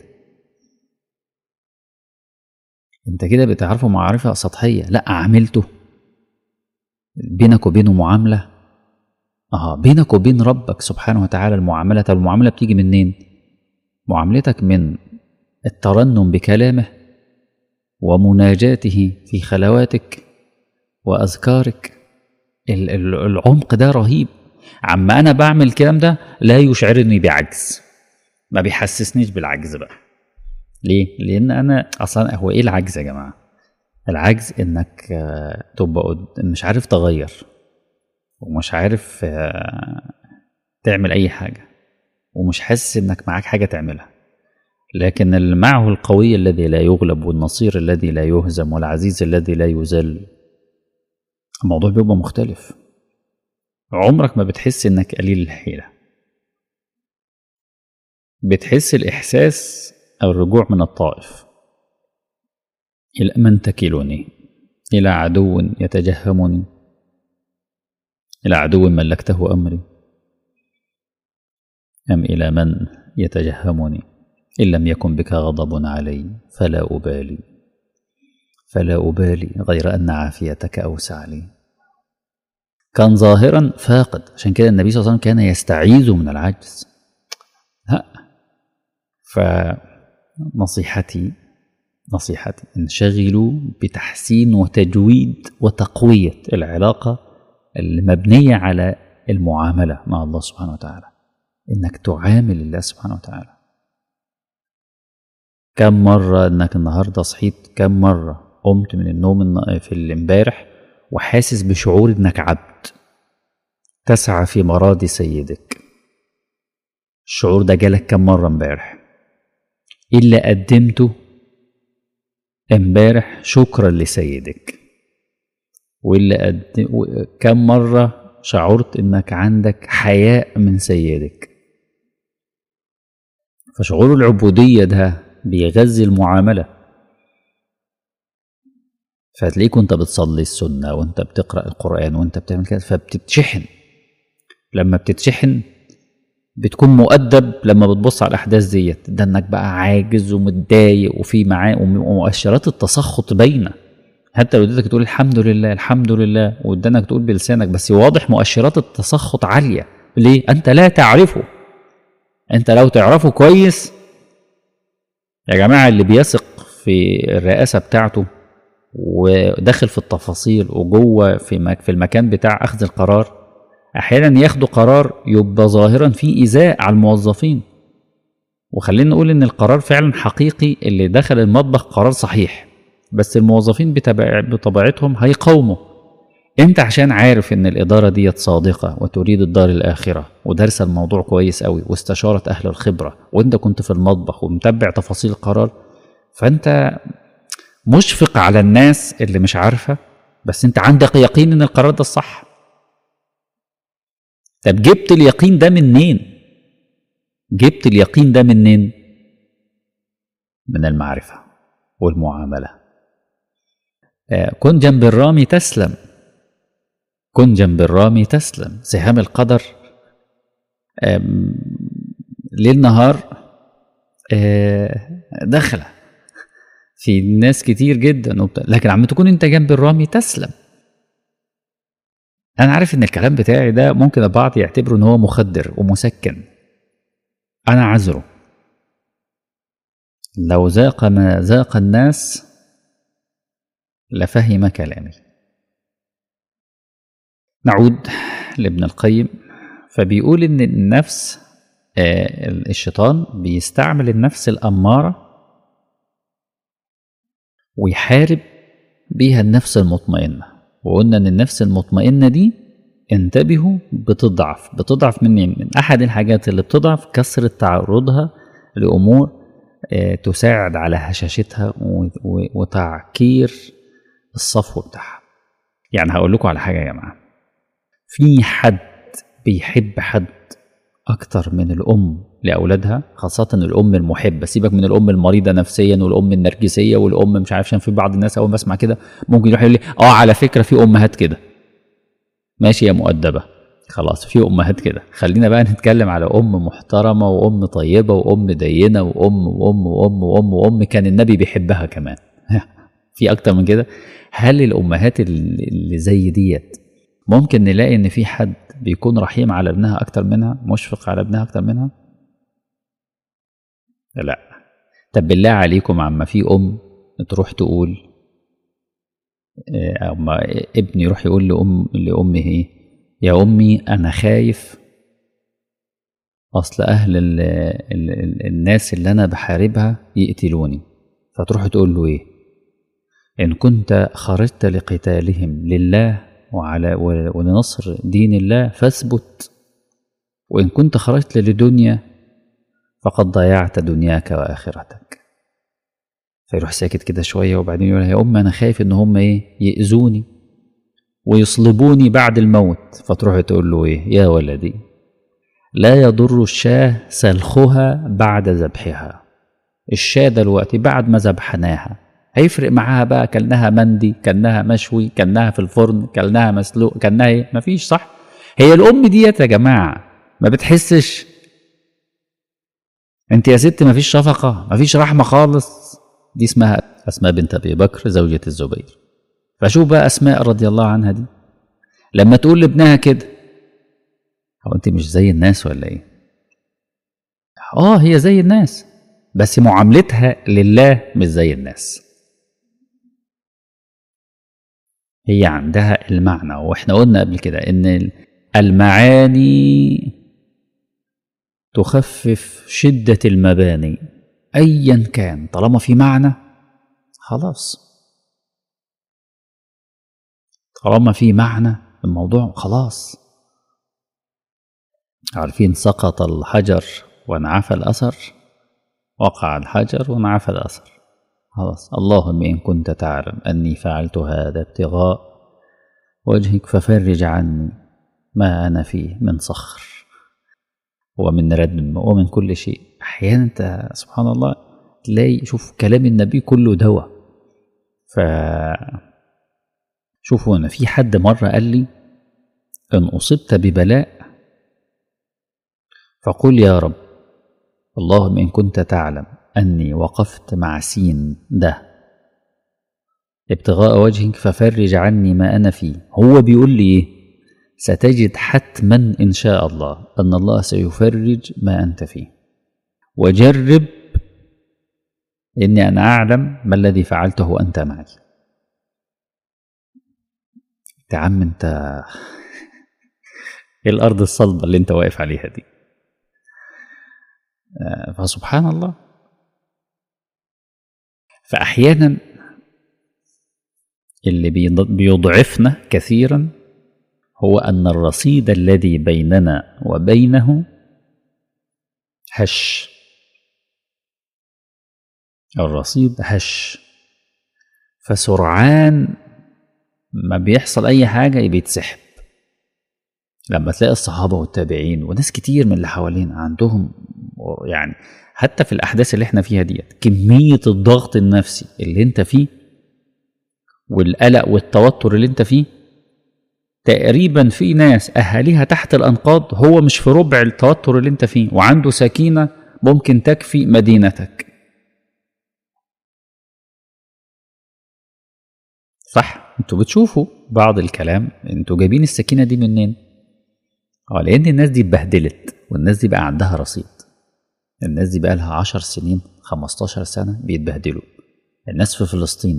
انت كده بتعرفه معرفة سطحية لا عاملته بينك وبينه معاملة اه بينك وبين ربك سبحانه وتعالى المعاملة طب المعاملة بتيجي منين معاملتك من الترنم بكلامه ومناجاته في خلواتك واذكارك العمق ده رهيب عما انا بعمل الكلام ده لا يشعرني بعجز ما بيحسسنيش بالعجز بقى ليه لان انا اصلا هو ايه العجز يا جماعه العجز انك تبقى مش عارف تغير ومش عارف تعمل اي حاجه ومش حاسس انك معاك حاجه تعملها لكن اللي معه القوي الذي لا يغلب والنصير الذي لا يهزم والعزيز الذي لا يذل الموضوع بيبقى مختلف عمرك ما بتحس انك قليل الحيلة بتحس الإحساس أو الرجوع من الطائف إلى من تكلني إلى عدو يتجهمني إلى عدو ملكته أمري أم إلى من يتجهمني إن لم يكن بك غضب علي فلا أبالي فلا أبالي غير أن عافيتك أوسع لي كان ظاهرا فاقد عشان كده النبي صلى الله عليه وسلم كان يستعيذ من العجز لا فنصيحتي نصيحتي انشغلوا بتحسين وتجويد وتقوية العلاقة المبنية على المعاملة مع الله سبحانه وتعالى انك تعامل الله سبحانه وتعالى كم مرة انك النهاردة صحيت كم مرة قمت من النوم الن- في الامبارح وحاسس بشعور انك عبد تسعى في مراضي سيدك الشعور ده جالك كم مرة امبارح إيه اللي قدمته امبارح شكرا لسيدك واللي قد... و- كم مرة شعرت انك عندك حياء من سيدك فشعور العبودية ده بيغذي المعاملة فهتلاقيك وانت بتصلي السنة وانت بتقرأ القرآن وانت بتعمل كده فبتتشحن لما بتتشحن بتكون مؤدب لما بتبص على الأحداث ديت ده انك بقى عاجز ومتضايق وفي معاه ومؤشرات التسخط باينة حتى لو اديتك تقول الحمد لله الحمد لله وادانك تقول بلسانك بس واضح مؤشرات التسخط عالية ليه؟ أنت لا تعرفه أنت لو تعرفه كويس يا جماعة اللي بيثق في الرئاسة بتاعته وداخل في التفاصيل وجوه في مك- في المكان بتاع أخذ القرار أحيانا ياخدوا قرار يبقى ظاهرا فيه إيذاء على الموظفين وخلينا نقول إن القرار فعلا حقيقي اللي دخل المطبخ قرار صحيح بس الموظفين بتبع- بطبيعتهم هيقاوموا انت عشان عارف ان الاداره ديت صادقه وتريد الدار الاخره ودارسه الموضوع كويس قوي واستشارت اهل الخبره وانت كنت في المطبخ ومتبع تفاصيل القرار فانت مشفق على الناس اللي مش عارفه بس انت عندك يقين ان القرار ده الصح طب جبت اليقين ده منين جبت اليقين ده منين من المعرفه والمعامله آه، كن جنب الرامي تسلم كن جنب الرامي تسلم سهام القدر آم، ليل نهار آه، داخله في ناس كتير جدا وبتاع لكن عم تكون انت جنب الرامي تسلم انا عارف ان الكلام بتاعي ده ممكن البعض يعتبره ان هو مخدر ومسكن انا عذره لو ذاق ما ذاق الناس لفهم كلامي نعود لابن القيم فبيقول ان النفس آه، الشيطان بيستعمل النفس الاماره ويحارب بيها النفس المطمئنه وقلنا ان النفس المطمئنه دي انتبهوا بتضعف بتضعف من من احد الحاجات اللي بتضعف كثره تعرضها لامور آه، تساعد على هشاشتها و- و- وتعكير الصفو بتاعها يعني هقول لكم على حاجه يا جماعه في حد بيحب حد اكتر من الام لاولادها خاصه الام المحبه سيبك من الام المريضه نفسيا والام النرجسيه والام مش عارف عشان في بعض الناس اول ما اسمع كده ممكن يروح يقول لي اه على فكره في امهات كده ماشي يا مؤدبه خلاص في امهات كده خلينا بقى نتكلم على ام محترمه وام طيبه وام دينه وام وام وام وام وام كان النبي بيحبها كمان في اكتر من كده هل الامهات اللي اللي زي ديت ممكن نلاقي ان في حد بيكون رحيم على ابنها اكتر منها مشفق على ابنها اكتر منها لا طب بالله عليكم عما في ام تروح تقول آه، اما ابني يروح يقول لام لامه ايه يا امي انا خايف اصل اهل ال ال ال الناس اللي انا بحاربها يقتلوني فتروح تقول له ايه ان كنت خرجت لقتالهم لله وعلى و- ولنصر دين الله فاثبت وان كنت خرجت لدنيا فقد ضيعت دنياك واخرتك فيروح ساكت كده شويه وبعدين يقول يا ام انا خايف ان هم ايه ياذوني ويصلبوني بعد الموت فتروح تقول له ايه يا ولدي لا يضر الشاه سلخها بعد ذبحها الشاه دلوقتي بعد ما ذبحناها هيفرق معاها بقى كلناها مندي كلناها مشوي كلناها في الفرن كلناها مسلوق كلناها ايه مفيش صح هي الام ديت يا جماعه ما بتحسش انت يا ست مفيش شفقة مفيش رحمة خالص دي اسمها أسماء بنت أبي بكر زوجة الزبير فشوف بقى أسماء رضي الله عنها دي لما تقول لابنها كده هو انت مش زي الناس ولا ايه اه هي زي الناس بس معاملتها لله مش زي الناس هي عندها المعنى واحنا قلنا قبل كده ان المعاني تخفف شدة المباني ايا كان طالما في معنى خلاص طالما في معنى الموضوع خلاص عارفين سقط الحجر وانعفى الأثر وقع الحجر وانعفى الأثر خلاص اللهم إن كنت تعلم أني فعلت هذا ابتغاء وجهك ففرج عني ما أنا فيه من صخر ومن ردم ومن كل شيء أحيانا أنت سبحان الله تلاقي شوف كلام النبي كله دواء ف شوفوا أنا في حد مرة قال لي إن أصبت ببلاء فقل يا رب اللهم إن كنت تعلم أني وقفت مع سين ده ابتغاء وجهك ففرج عني ما أنا فيه هو بيقول لي إيه ستجد حتما إن شاء الله أن الله سيفرج ما أنت فيه وجرب إني أنا أعلم ما الذي فعلته أنت معي يا عم أنت إيه الأرض الصلبة اللي أنت واقف عليها دي فسبحان الله فأحيانا اللي بيضعفنا كثيرا هو أن الرصيد الذي بيننا وبينه هش الرصيد هش فسرعان ما بيحصل أي حاجة بيتسحب لما تلاقي الصحابة والتابعين وناس كتير من اللي حوالينا عندهم يعني حتى في الأحداث اللي احنا فيها ديت كمية الضغط النفسي اللي انت فيه والقلق والتوتر اللي انت فيه تقريبا في ناس أهاليها تحت الأنقاض هو مش في ربع التوتر اللي انت فيه وعنده سكينة ممكن تكفي مدينتك صح انتوا بتشوفوا بعض الكلام انتوا جايبين السكينة دي منين اه لان الناس دي اتبهدلت والناس دي بقى عندها رصيد الناس دي بقى لها عشر سنين خمستاشر سنة بيتبهدلوا الناس في فلسطين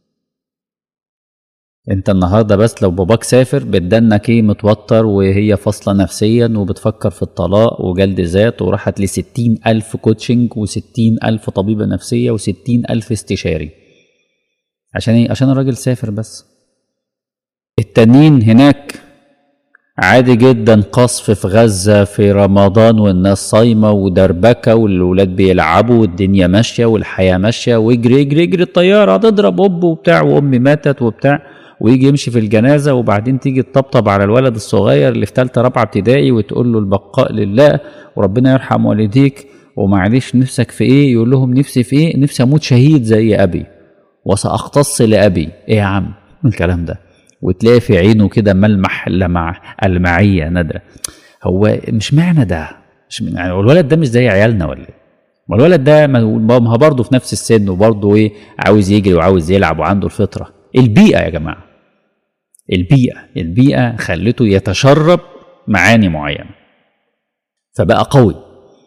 انت النهاردة بس لو باباك سافر بتدنك ايه متوتر وهي فاصلة نفسيا وبتفكر في الطلاق وجلد ذات وراحت لستين ألف كوتشنج وستين ألف طبيبة نفسية وستين ألف استشاري عشان ايه عشان الراجل سافر بس التانيين هناك عادي جدا قصف في غزة في رمضان والناس صايمة ودربكة والولاد بيلعبوا والدنيا ماشية والحياة ماشية واجري اجري اجري الطيارة هتضرب أب وبتاع وأمي ماتت وبتاع ويجي يمشي في الجنازة وبعدين تيجي تطبطب على الولد الصغير اللي في تالتة رابعة ابتدائي وتقول له البقاء لله وربنا يرحم والديك ومعلش نفسك في ايه يقول لهم نفسي في ايه نفسي اموت شهيد زي ابي وساختص لابي ايه يا عم الكلام ده وتلاقي في عينه كده ملمح لمع المعية ندى هو مش معنى ده مش يعني الولد ده مش زي عيالنا ولا ايه ما الولد ده ما هو برضه في نفس السن وبرضه ايه عاوز يجري وعاوز يلعب وعنده الفطرة البيئة يا جماعة البيئة البيئة خلته يتشرب معاني معينة فبقى قوي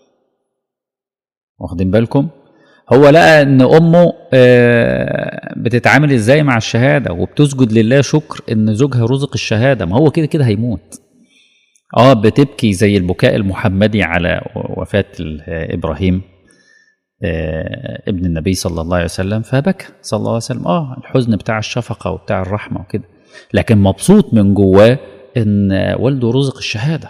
واخدين بالكم هو لقى ان امه بتتعامل ازاي مع الشهاده وبتسجد لله شكر ان زوجها رزق الشهاده ما هو كده كده هيموت اه بتبكي زي البكاء المحمدي على وفاه ابراهيم ابن النبي صلى الله عليه وسلم فبكى صلى الله عليه وسلم اه الحزن بتاع الشفقه وبتاع الرحمه وكده لكن مبسوط من جواه ان والده رزق الشهاده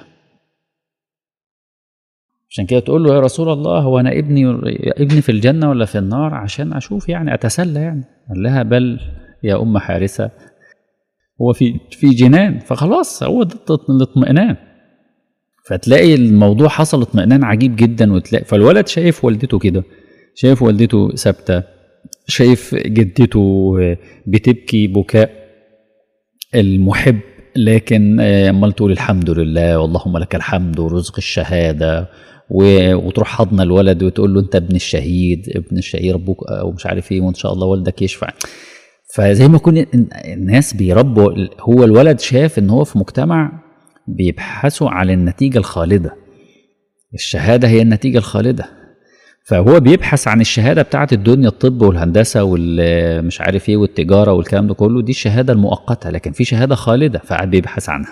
عشان كده تقول له يا رسول الله هو انا ابني ابني في الجنه ولا في النار عشان اشوف يعني اتسلى يعني قال لها بل يا ام حارثه هو في في جنان فخلاص هو ده الاطمئنان فتلاقي الموضوع حصل اطمئنان عجيب جدا وتلاقي فالولد شايف والدته كده شايف والدته ثابته شايف جدته بتبكي بكاء المحب لكن امال تقول الحمد لله واللهم لك الحمد ورزق الشهاده و- وتروح حضن الولد وتقول له انت ابن الشهيد ابن الشهيد ابوك او مش عارف ايه وان شاء الله والدك يشفع فزي ما يكون ال- الناس بيربوا ال- هو الولد شاف ان هو في مجتمع بيبحثوا عن النتيجه الخالده الشهاده هي النتيجه الخالده فهو بيبحث عن الشهاده بتاعت الدنيا الطب والهندسه والمش عارف ايه والتجاره والكلام ده كله دي الشهاده المؤقته لكن في شهاده خالده فقعد بيبحث عنها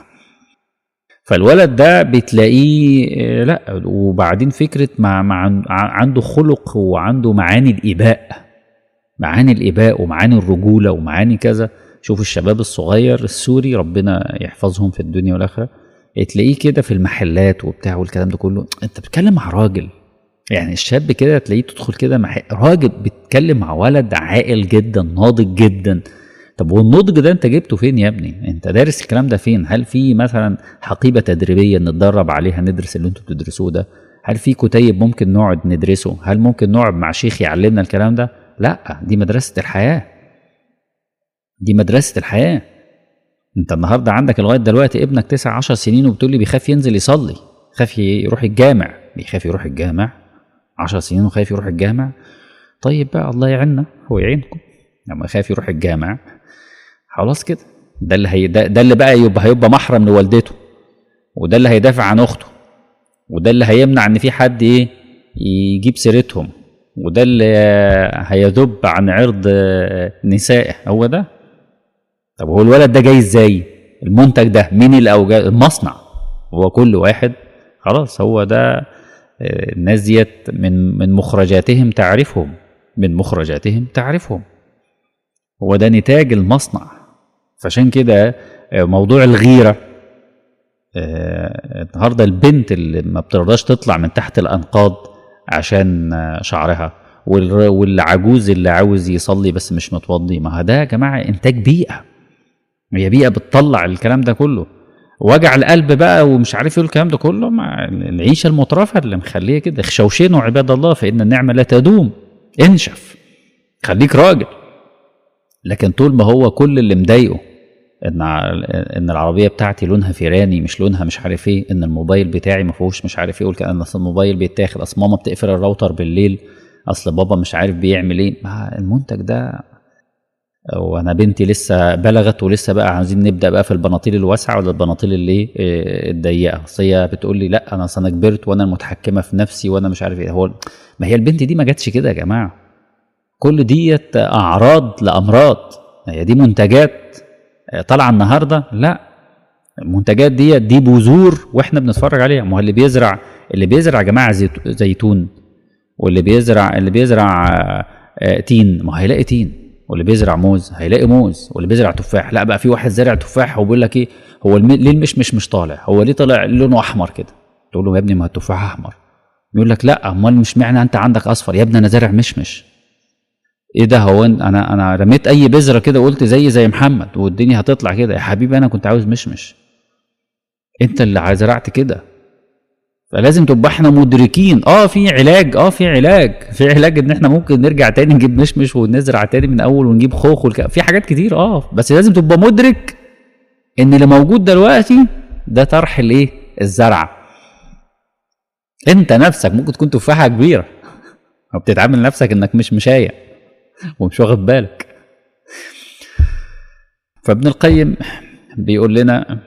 فالولد ده بتلاقيه آه، لا وبعدين فكره مع, مع عنده خلق وعنده معاني الاباء معاني الاباء ومعاني الرجوله ومعاني كذا شوف الشباب الصغير السوري ربنا يحفظهم في الدنيا والاخره تلاقيه كده في المحلات وبتاع والكلام ده كله انت بتتكلم مع راجل يعني الشاب كده تلاقيه تدخل كده مع راجل بيتكلم مع ولد عاقل جدا ناضج جدا طب والنضج ده انت جبته فين يا ابني انت دارس الكلام ده فين هل في مثلا حقيبه تدريبيه نتدرب عليها ندرس اللي انتوا بتدرسوه ده هل في كتيب ممكن نقعد ندرسه هل ممكن نقعد مع شيخ يعلمنا الكلام ده لا دي مدرسه الحياه دي مدرسه الحياه انت النهارده عندك لغايه دلوقتي ابنك تسع عشر سنين وبتقول لي بيخاف ينزل يصلي خاف يروح الجامع بيخاف يروح الجامع عشر سنين وخايف يروح الجامع طيب بقى الله يعيننا هو يعينكم لما خايف يروح الجامع خلاص كده ده اللي هي ده, ده اللي بقى يبقى هيبقى محرم لوالدته وده اللي هيدافع عن اخته وده اللي هيمنع ان في حد ايه يجيب سيرتهم وده اللي هيذب عن عرض نسائه هو ده طب هو الولد ده جاي ازاي المنتج ده مين اللي اوجد المصنع هو كل واحد خلاص هو ده آه، الناس ديت من من مخرجاتهم تعرفهم من مخرجاتهم تعرفهم هو ده نتاج المصنع فعشان كده آه، موضوع الغيره آه، النهارده البنت اللي ما بترضاش تطلع من تحت الانقاض عشان آه، شعرها والر- والعجوز اللي عاوز يصلي بس مش متوضي ما هو ده يا جماعه انتاج بيئه هي بيئه بتطلع الكلام ده كله وجع القلب بقى ومش عارف ايه الكلام ده كله مع العيشه المترفه اللي مخليه كده خشوشنوا عباد الله فان النعمه لا تدوم انشف خليك راجل لكن طول ما هو كل اللي مضايقه ان ع- ان العربيه بتاعتي لونها فيراني مش لونها مش عارف ايه ان الموبايل بتاعي ما فيهوش مش عارف ايه والكلام اصل الموبايل بيتاخد اصل ماما بتقفل الراوتر بالليل اصل بابا مش عارف بيعمل ايه ما المنتج ده وانا بنتي لسه بلغت ولسه بقى عايزين نبدا بقى في البناطيل الواسعه ولا البناطيل اللي إيه، إيه، الضيقه اصل هي بتقول لي لا انا أصل انا كبرت وانا المتحكمه في نفسي وانا مش عارف ايه هو ما هي البنت دي ما جاتش كده يا جماعه كل ديت اعراض لامراض هي دي منتجات طالعه النهارده لا المنتجات دي دي بذور واحنا بنتفرج عليها ما هو اللي بيزرع اللي بيزرع يا جماعه زيت- زيتون واللي بيزرع اللي بيزرع آه، آه، تين ما هيلاقي تين واللي بيزرع موز هيلاقي موز واللي بيزرع تفاح لا بقى في واحد زارع تفاح وبيقول لك ايه هو الم... ليه المشمش مش طالع هو ليه طالع لونه احمر كده تقول له يا ابني ما التفاح احمر يقول لك لا امال مش معنى انت عندك اصفر يا ابني انا زارع مشمش ايه ده هو أن- انا انا رميت اي بذره كده وقلت زي زي محمد والدنيا هتطلع كده يا حبيبي انا كنت عاوز مشمش انت اللي زرعت كده فلازم تبقى احنا مدركين اه في علاج اه في علاج في علاج ان احنا ممكن نرجع تاني نجيب مشمش ونزرع تاني من اول ونجيب خوخ والك... في حاجات كتير اه بس لازم تبقى مدرك ان اللي موجود دلوقتي ده طرح الايه الزرع انت نفسك ممكن تكون تفاحه كبيره وبتتعامل نفسك انك مش مشاية ومش واخد بالك فابن القيم بيقول لنا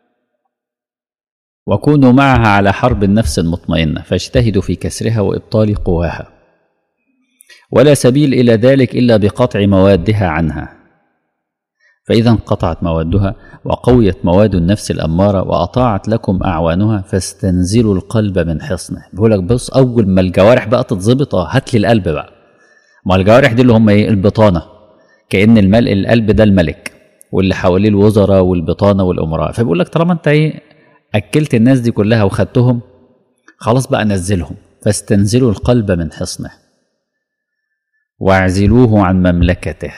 وكونوا معها على حرب النفس المطمئنة فاجتهدوا في كسرها وإبطال قواها ولا سبيل إلى ذلك إلا بقطع موادها عنها فإذا انقطعت موادها وقويت مواد النفس الأمارة وأطاعت لكم أعوانها فاستنزلوا القلب من حصنه بيقول لك بص أول ما الجوارح بقى تتظبط آه، هات لي القلب بقى ما الجوارح دي اللي هم إيه البطانة كأن المل القلب ده الملك واللي حواليه الوزراء والبطانة والأمراء فبيقول لك طالما أنت إيه أكلت الناس دي كلها وخدتهم خلاص بقى نزلهم فاستنزلوا القلب من حصنه واعزلوه عن مملكته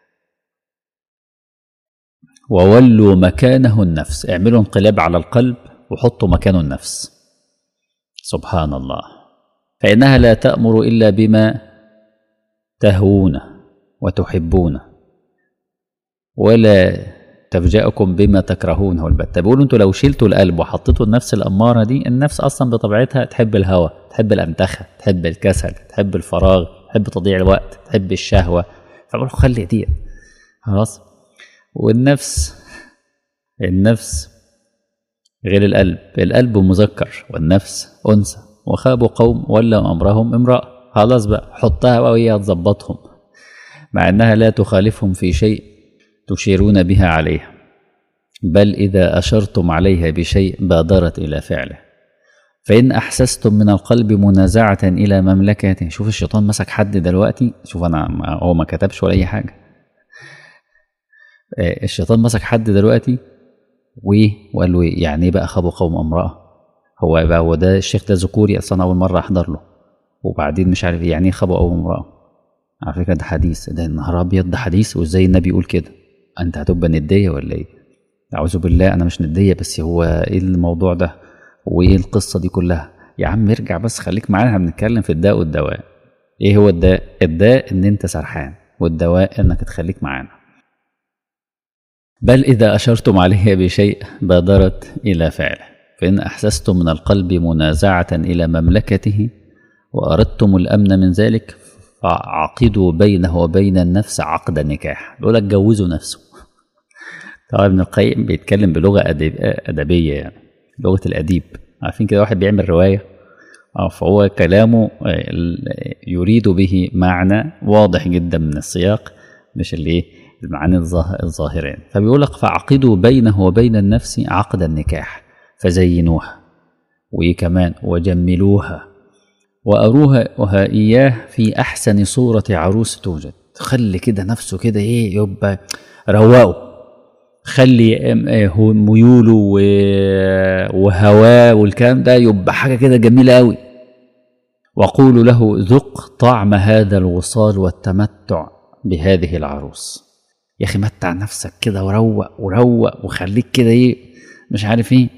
وولوا مكانه النفس اعملوا انقلاب على القلب وحطوا مكانه النفس سبحان الله فإنها لا تأمر إلا بما تهوونه وتحبونه ولا تفجأكم بما تكرهونه البتة بيقولوا انتوا لو شلتوا القلب وحطيتوا النفس الأمارة دي النفس أصلا بطبيعتها تحب الهوى تحب الأنتخة تحب الكسل تحب الفراغ تحب تضييع الوقت تحب الشهوة فبقولوا خلي دي خلاص والنفس النفس غير القلب القلب مذكر والنفس أنثى وخابوا قوم ولا أمرهم امرأة خلاص بقى حطها بقى وهي تظبطهم مع أنها لا تخالفهم في شيء تشيرون بها عليها بل إذا أشرتم عليها بشيء بادرت إلى فعله فإن أحسستم من القلب منازعة إلى مملكة شوف الشيطان مسك حد دلوقتي شوف أنا هو ما كتبش ولا أي حاجة الشيطان مسك حد دلوقتي وقال له يعني ايه بقى خابوا قوم امراه هو بقى هو ده الشيخ ده ذكوري اصلا اول مره احضر له وبعدين مش عارف يعني ايه خابوا قوم امراه على فكره ده حديث ده النهار ابيض ده حديث وازاي النبي يقول كده انت هتبقى نديه ولا ايه اعوذ بالله انا مش نديه بس هو ايه الموضوع ده وايه القصه دي كلها يا عم ارجع بس خليك معانا هنتكلم في الداء والدواء ايه هو الداء الداء ان انت سرحان والدواء انك تخليك معانا بل إذا أشرتم عليه بشيء بادرت إلى فعله فإن أحسستم من القلب منازعة إلى مملكته وأردتم الأمن من ذلك فعقدوا بينه وبين النفس عقد النكاح يقول لك جوزوا نفسه طبعا ابن القيم بيتكلم بلغة أدب أدبية يعني لغة الأديب عارفين كده واحد بيعمل رواية اه فهو كلامه يريد به معنى واضح جدا من السياق مش اللي ايه المعاني الظاهرين فبيقول لك فعقدوا بينه وبين النفس عقد النكاح فزينوها وكمان وجملوها وأروها إياه في أحسن صورة عروس توجد خلي كده نفسه كده إيه يبقى روقه خلي ميوله وهواه والكلام ده يبقى حاجة كده جميلة أوي وقولوا له ذق طعم هذا الوصال والتمتع بهذه العروس يا اخي متع نفسك كده وروق وروق وخليك كده ايه مش عارف ايه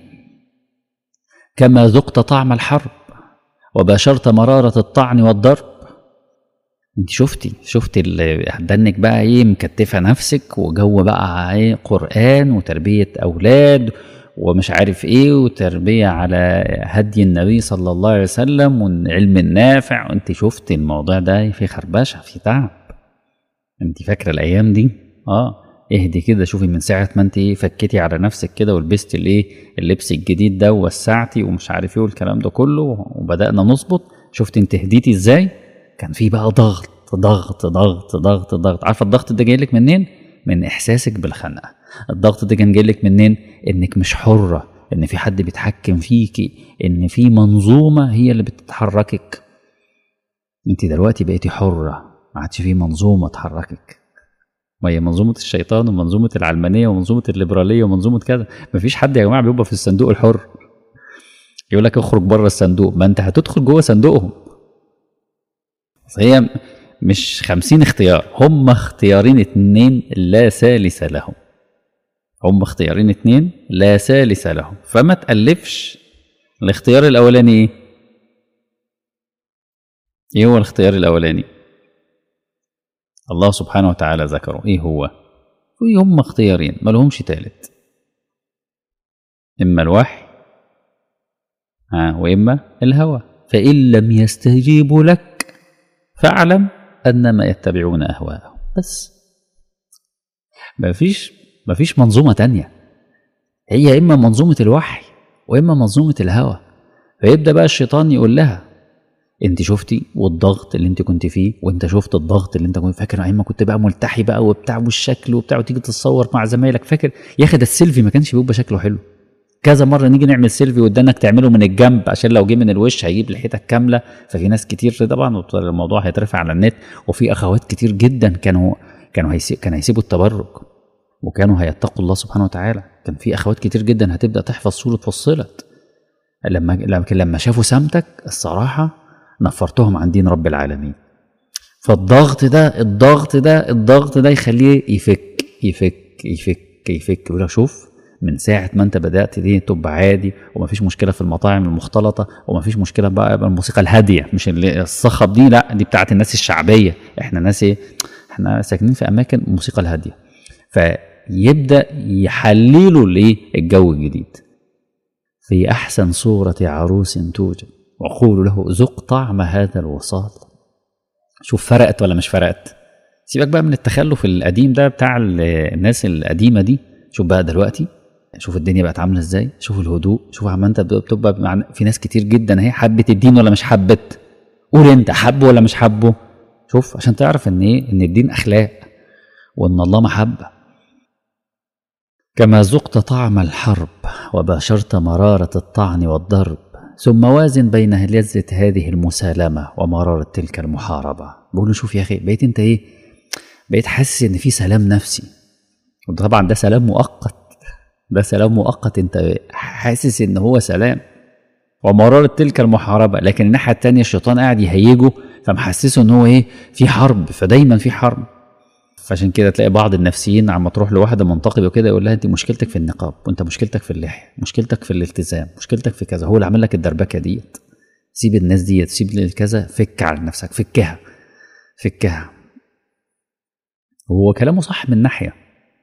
كما ذقت طعم الحرب وباشرت مرارة الطعن والضرب انت شفتي شفتي اللي هتدنك بقى ايه مكتفة نفسك وجو بقى ايه قرآن وتربية أولاد ومش عارف ايه وتربية على هدي النبي صلى الله عليه وسلم والعلم النافع وانت شفتي الموضوع ده في خربشة في تعب انت فاكرة الأيام دي اه اهدي كده شوفي من ساعة ما انت فكيتي على نفسك كده ولبستي الايه اللبس الجديد ده ووسعتي ومش عارف ايه والكلام ده كله وبدأنا نظبط شفتي انت هديتي ازاي كان في بقى ضغط ضغط ضغط ضغط ضغط عارفه الضغط ده جاي لك منين من احساسك بالخنقه الضغط ده كان جاي لك منين انك مش حره ان في حد بيتحكم فيكي ان في منظومه هي اللي بتتحركك انت دلوقتي بقيتي حره ما عادش في منظومه تحركك وهي منظومه الشيطان ومنظومه العلمانيه ومنظومه الليبراليه ومنظومه كذا مفيش حد يا جماعه بيبقى في الصندوق الحر يقول لك اخرج بره الصندوق ما انت هتدخل جوه صندوقهم هي مش خمسين اختيار هم اختيارين اتنين لا ثالث لهم هم اختيارين اتنين لا ثالث لهم فما تألفش الاختيار الأولاني ايه؟ ايه هو الاختيار الأولاني؟ الله سبحانه وتعالى ذكره ايه هو؟ هم اختيارين ما لهمش تالت إما الوحي ها وإما الهوى فإن لم يستجيبوا لك فاعلم انما يتبعون اهواءهم بس ما فيش ما فيش منظومه تانية هي اما منظومه الوحي واما منظومه الهوى فيبدا بقى الشيطان يقول لها انت شفتي والضغط اللي انت كنت فيه وانت شفت الضغط اللي انت كنت فاكر ايام ما كنت بقى ملتحي بقى وبتاع والشكل وبتاع وتيجي تتصور مع زمايلك فاكر يا اخي ده السيلفي ما كانش بيبقى شكله حلو كذا مره نيجي نعمل سيلفي وادانك تعمله من الجنب عشان لو جه من الوش هيجيب لحيتك كامله ففي ناس كتير طبعا الموضوع هيترفع على النت وفي اخوات كتير جدا كانوا كانوا هيسيب كانوا هيسيبوا التبرج وكانوا هيتقوا الله سبحانه وتعالى كان في اخوات كتير جدا هتبدا تحفظ سوره فصلت لما لكن لما شافوا سمتك الصراحه نفرتهم عن دين رب العالمين فالضغط ده الضغط ده الضغط ده يخليه يفك يفك يفك يفك يقول شوف من ساعة ما انت بدأت دي تبقى عادي ومفيش مشكلة في المطاعم المختلطة ومفيش مشكلة بقى الموسيقى الهادية مش اللي الصخب دي لا دي بتاعت الناس الشعبية احنا ناس ايه احنا ساكنين في أماكن الموسيقى الهادية يبدا يحللوا الايه الجو الجديد في احسن صوره عروس توجد وقولوا له ذق طعم هذا الوصال شوف فرقت ولا مش فرقت سيبك بقى من التخلف القديم ده بتاع ال- الناس القديمه دي شوف بقى دلوقتي شوف الدنيا بقت عامله ازاي شوف الهدوء شوف عم انت بتبقى مع- في ناس كتير جدا اهي حبت الدين ولا مش حبت قول انت حبه ولا مش حبه شوف عشان تعرف ان ايه ان الدين اخلاق وان الله محبه كما ذقت طعم الحرب وباشرت مرارة الطعن والضرب ثم وازن بين لذة هذه المسالمة ومرارة تلك المحاربة بقول له شوف يا أخي بقيت أنت إيه بقيت حاسس إن في سلام نفسي وطبعا ده سلام مؤقت ده سلام مؤقت أنت حاسس إن هو سلام ومرارة تلك المحاربة لكن الناحية التانية الشيطان قاعد يهيجه فمحسسه إن هو إيه في حرب فدايما في حرب فعشان كده تلاقي بعض النفسيين عم تروح لواحده منتقبه وكده يقول لها انت مشكلتك في النقاب وانت مشكلتك في اللحيه مشكلتك في الالتزام مشكلتك في كذا هو اللي عامل لك الدربكه ديت سيب الناس ديت سيب كذا فك على نفسك فكها فكها وهو كلامه صح من ناحيه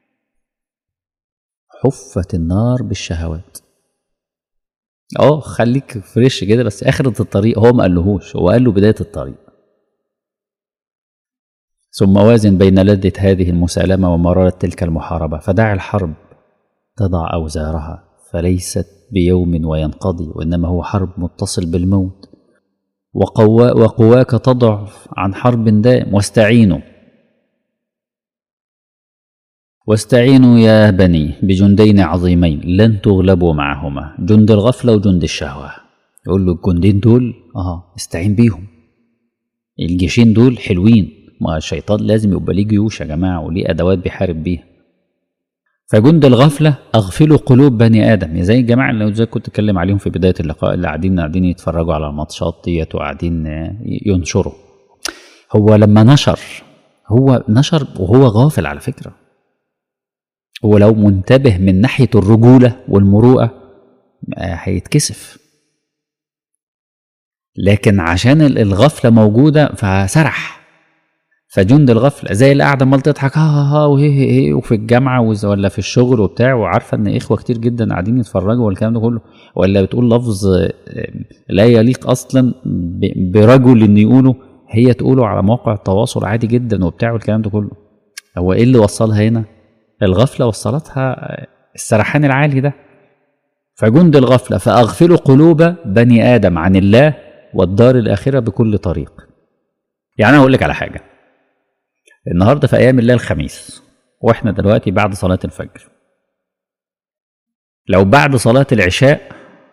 حفت النار بالشهوات اه خليك فريش كده بس اخرة الطريق هو ما قالهوش هو قال له بدايه الطريق ثم وازن بين لذة هذه المسالمة ومرارة تلك المحاربة فدع الحرب تضع أوزارها فليست بيوم وينقضي وإنما هو حرب متصل بالموت وقوا وقواك تضعف عن حرب دائم واستعينوا واستعينوا يا بني بجندين عظيمين لن تغلبوا معهما جند الغفلة وجند الشهوة يقول له الجندين دول اه استعين بيهم الجيشين دول حلوين ما الشيطان لازم يبقى ليه جيوش يا جماعة وليه أدوات بيحارب بيها فجند الغفلة أغفلوا قلوب بني آدم يعني زي الجماعة اللي زي كنت أتكلم عليهم في بداية اللقاء اللي قاعدين قاعدين يتفرجوا على الماتشات ديت وقاعدين ينشروا هو لما نشر هو نشر وهو غافل على فكرة هو لو منتبه من ناحية الرجولة والمروءة هيتكسف لكن عشان الغفلة موجودة فسرح فجند الغفلة زي اللي قاعدة عمال تضحك ها ها ها وهي هي هي وفي الجامعة ولا في الشغل وبتاع وعارفة إن إخوة كتير جدا قاعدين يتفرجوا والكلام ده كله ولا بتقول لفظ لا يليق أصلا برجل إن يقوله هي تقوله على موقع التواصل عادي جدا وبتاع والكلام ده كله هو إيه اللي وصلها هنا؟ الغفلة وصلتها السرحان العالي ده فجند الغفلة فأغفلوا قلوب بني آدم عن الله والدار الآخرة بكل طريق يعني أنا أقول لك على حاجة النهارده في ايام الله الخميس واحنا دلوقتي بعد صلاه الفجر لو بعد صلاه العشاء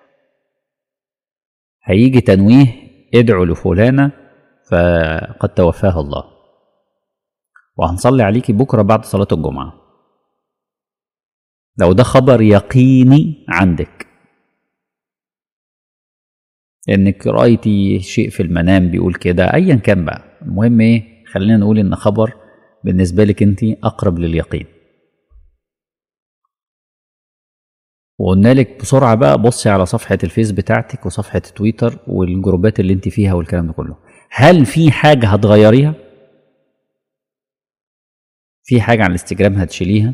هيجي تنويه ادعوا لفلانه فقد توفاها الله وهنصلي عليكي بكره بعد صلاه الجمعه لو ده خبر يقيني عندك انك رايتي شيء في المنام بيقول كده ايا كان بقى المهم ايه خلينا نقول ان خبر بالنسبه لك انت اقرب لليقين وقلنا لك بسرعه بقى بصي على صفحه الفيس بتاعتك وصفحه تويتر والجروبات اللي انت فيها والكلام ده كله هل في حاجه هتغيريها في حاجه على الانستجرام هتشيليها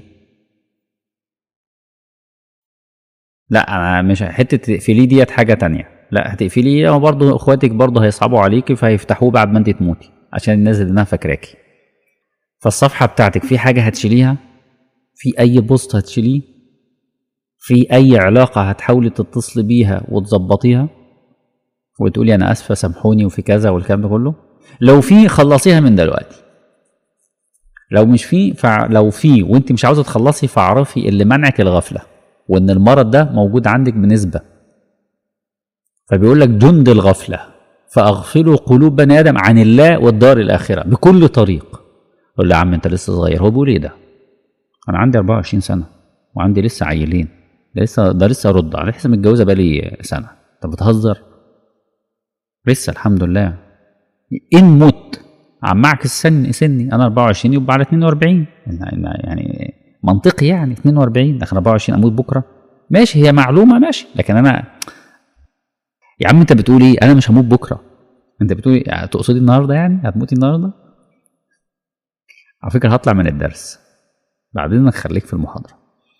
لا انا مش حته تقفليه ديت حاجه تانية لا هتقفليه وبرضه اخواتك برضه هيصعبوا عليكي فهيفتحوه بعد ما انت تموتي عشان الناس اللي فاكراكي فالصفحة بتاعتك في حاجة هتشيليها في أي بوست هتشيليه في أي علاقة هتحاولي تتصلي بيها وتظبطيها وتقولي أنا آسفة سامحوني وفي كذا والكلام ده كله لو في خلصيها من دلوقتي لو مش في فلو في وانت مش عاوزه تخلصي فاعرفي اللي منعك الغفله وان المرض ده موجود عندك بنسبه فبيقول لك جند الغفله فاغفلوا قلوب بني ادم عن الله والدار الاخره بكل طريق يقول له يا عم انت لسه صغير هو بيقول ايه ده انا عندي 24 سنه وعندي لسه عيلين ده لسه ده لسه رضع انا لسه متجوزه بقالي سنه انت بتهزر لسه الحمد لله ان مت عمعك السن سني انا 24 يبقى على 42 يعني منطقي يعني 42 لكن 24 اموت بكره ماشي هي معلومه ماشي لكن انا يا عم انت بتقول ايه انا مش هموت بكره انت بتقول يعني تقصدي النهارده يعني هتموتي النهارده على فكره هطلع من الدرس بعدين خليك في المحاضرة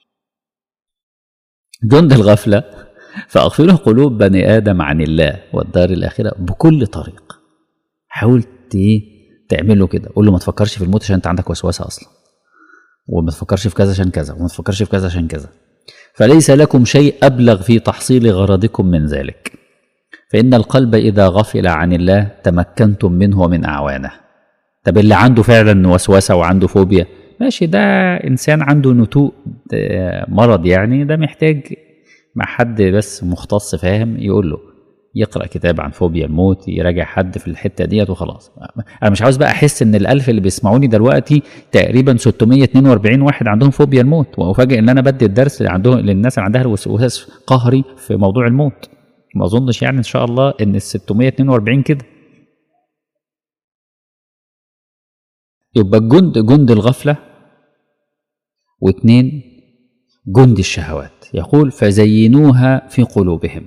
جند الغفلة فأغفله قلوب بني آدم عن الله والدار الآخرة بكل طريق حاول تعمله كده قول له ما تفكرش في الموت عشان انت عندك وسوسة أصلا وما تفكرش في كذا عشان كذا وما تفكرش في كذا عشان كذا فليس لكم شيء أبلغ في تحصيل غرضكم من ذلك فإن القلب إذا غفل عن الله تمكنتم منه ومن أعوانه طب اللي عنده فعلا وسوسة وعنده فوبيا ماشي ده إنسان عنده نتوء مرض يعني ده محتاج مع حد بس مختص فاهم يقول له يقرأ كتاب عن فوبيا الموت يراجع حد في الحتة ديت وخلاص أنا مش عاوز بقى أحس إن الألف اللي بيسمعوني دلوقتي تقريبا 642 واحد عندهم فوبيا الموت وأفاجئ إن أنا بدي الدرس اللي عندهم للناس اللي عندها الوسواس قهري في موضوع الموت ما أظنش يعني إن شاء الله إن ال 642 كده يبقى الجند جند الغفلة واثنين جند الشهوات يقول فزينوها في قلوبهم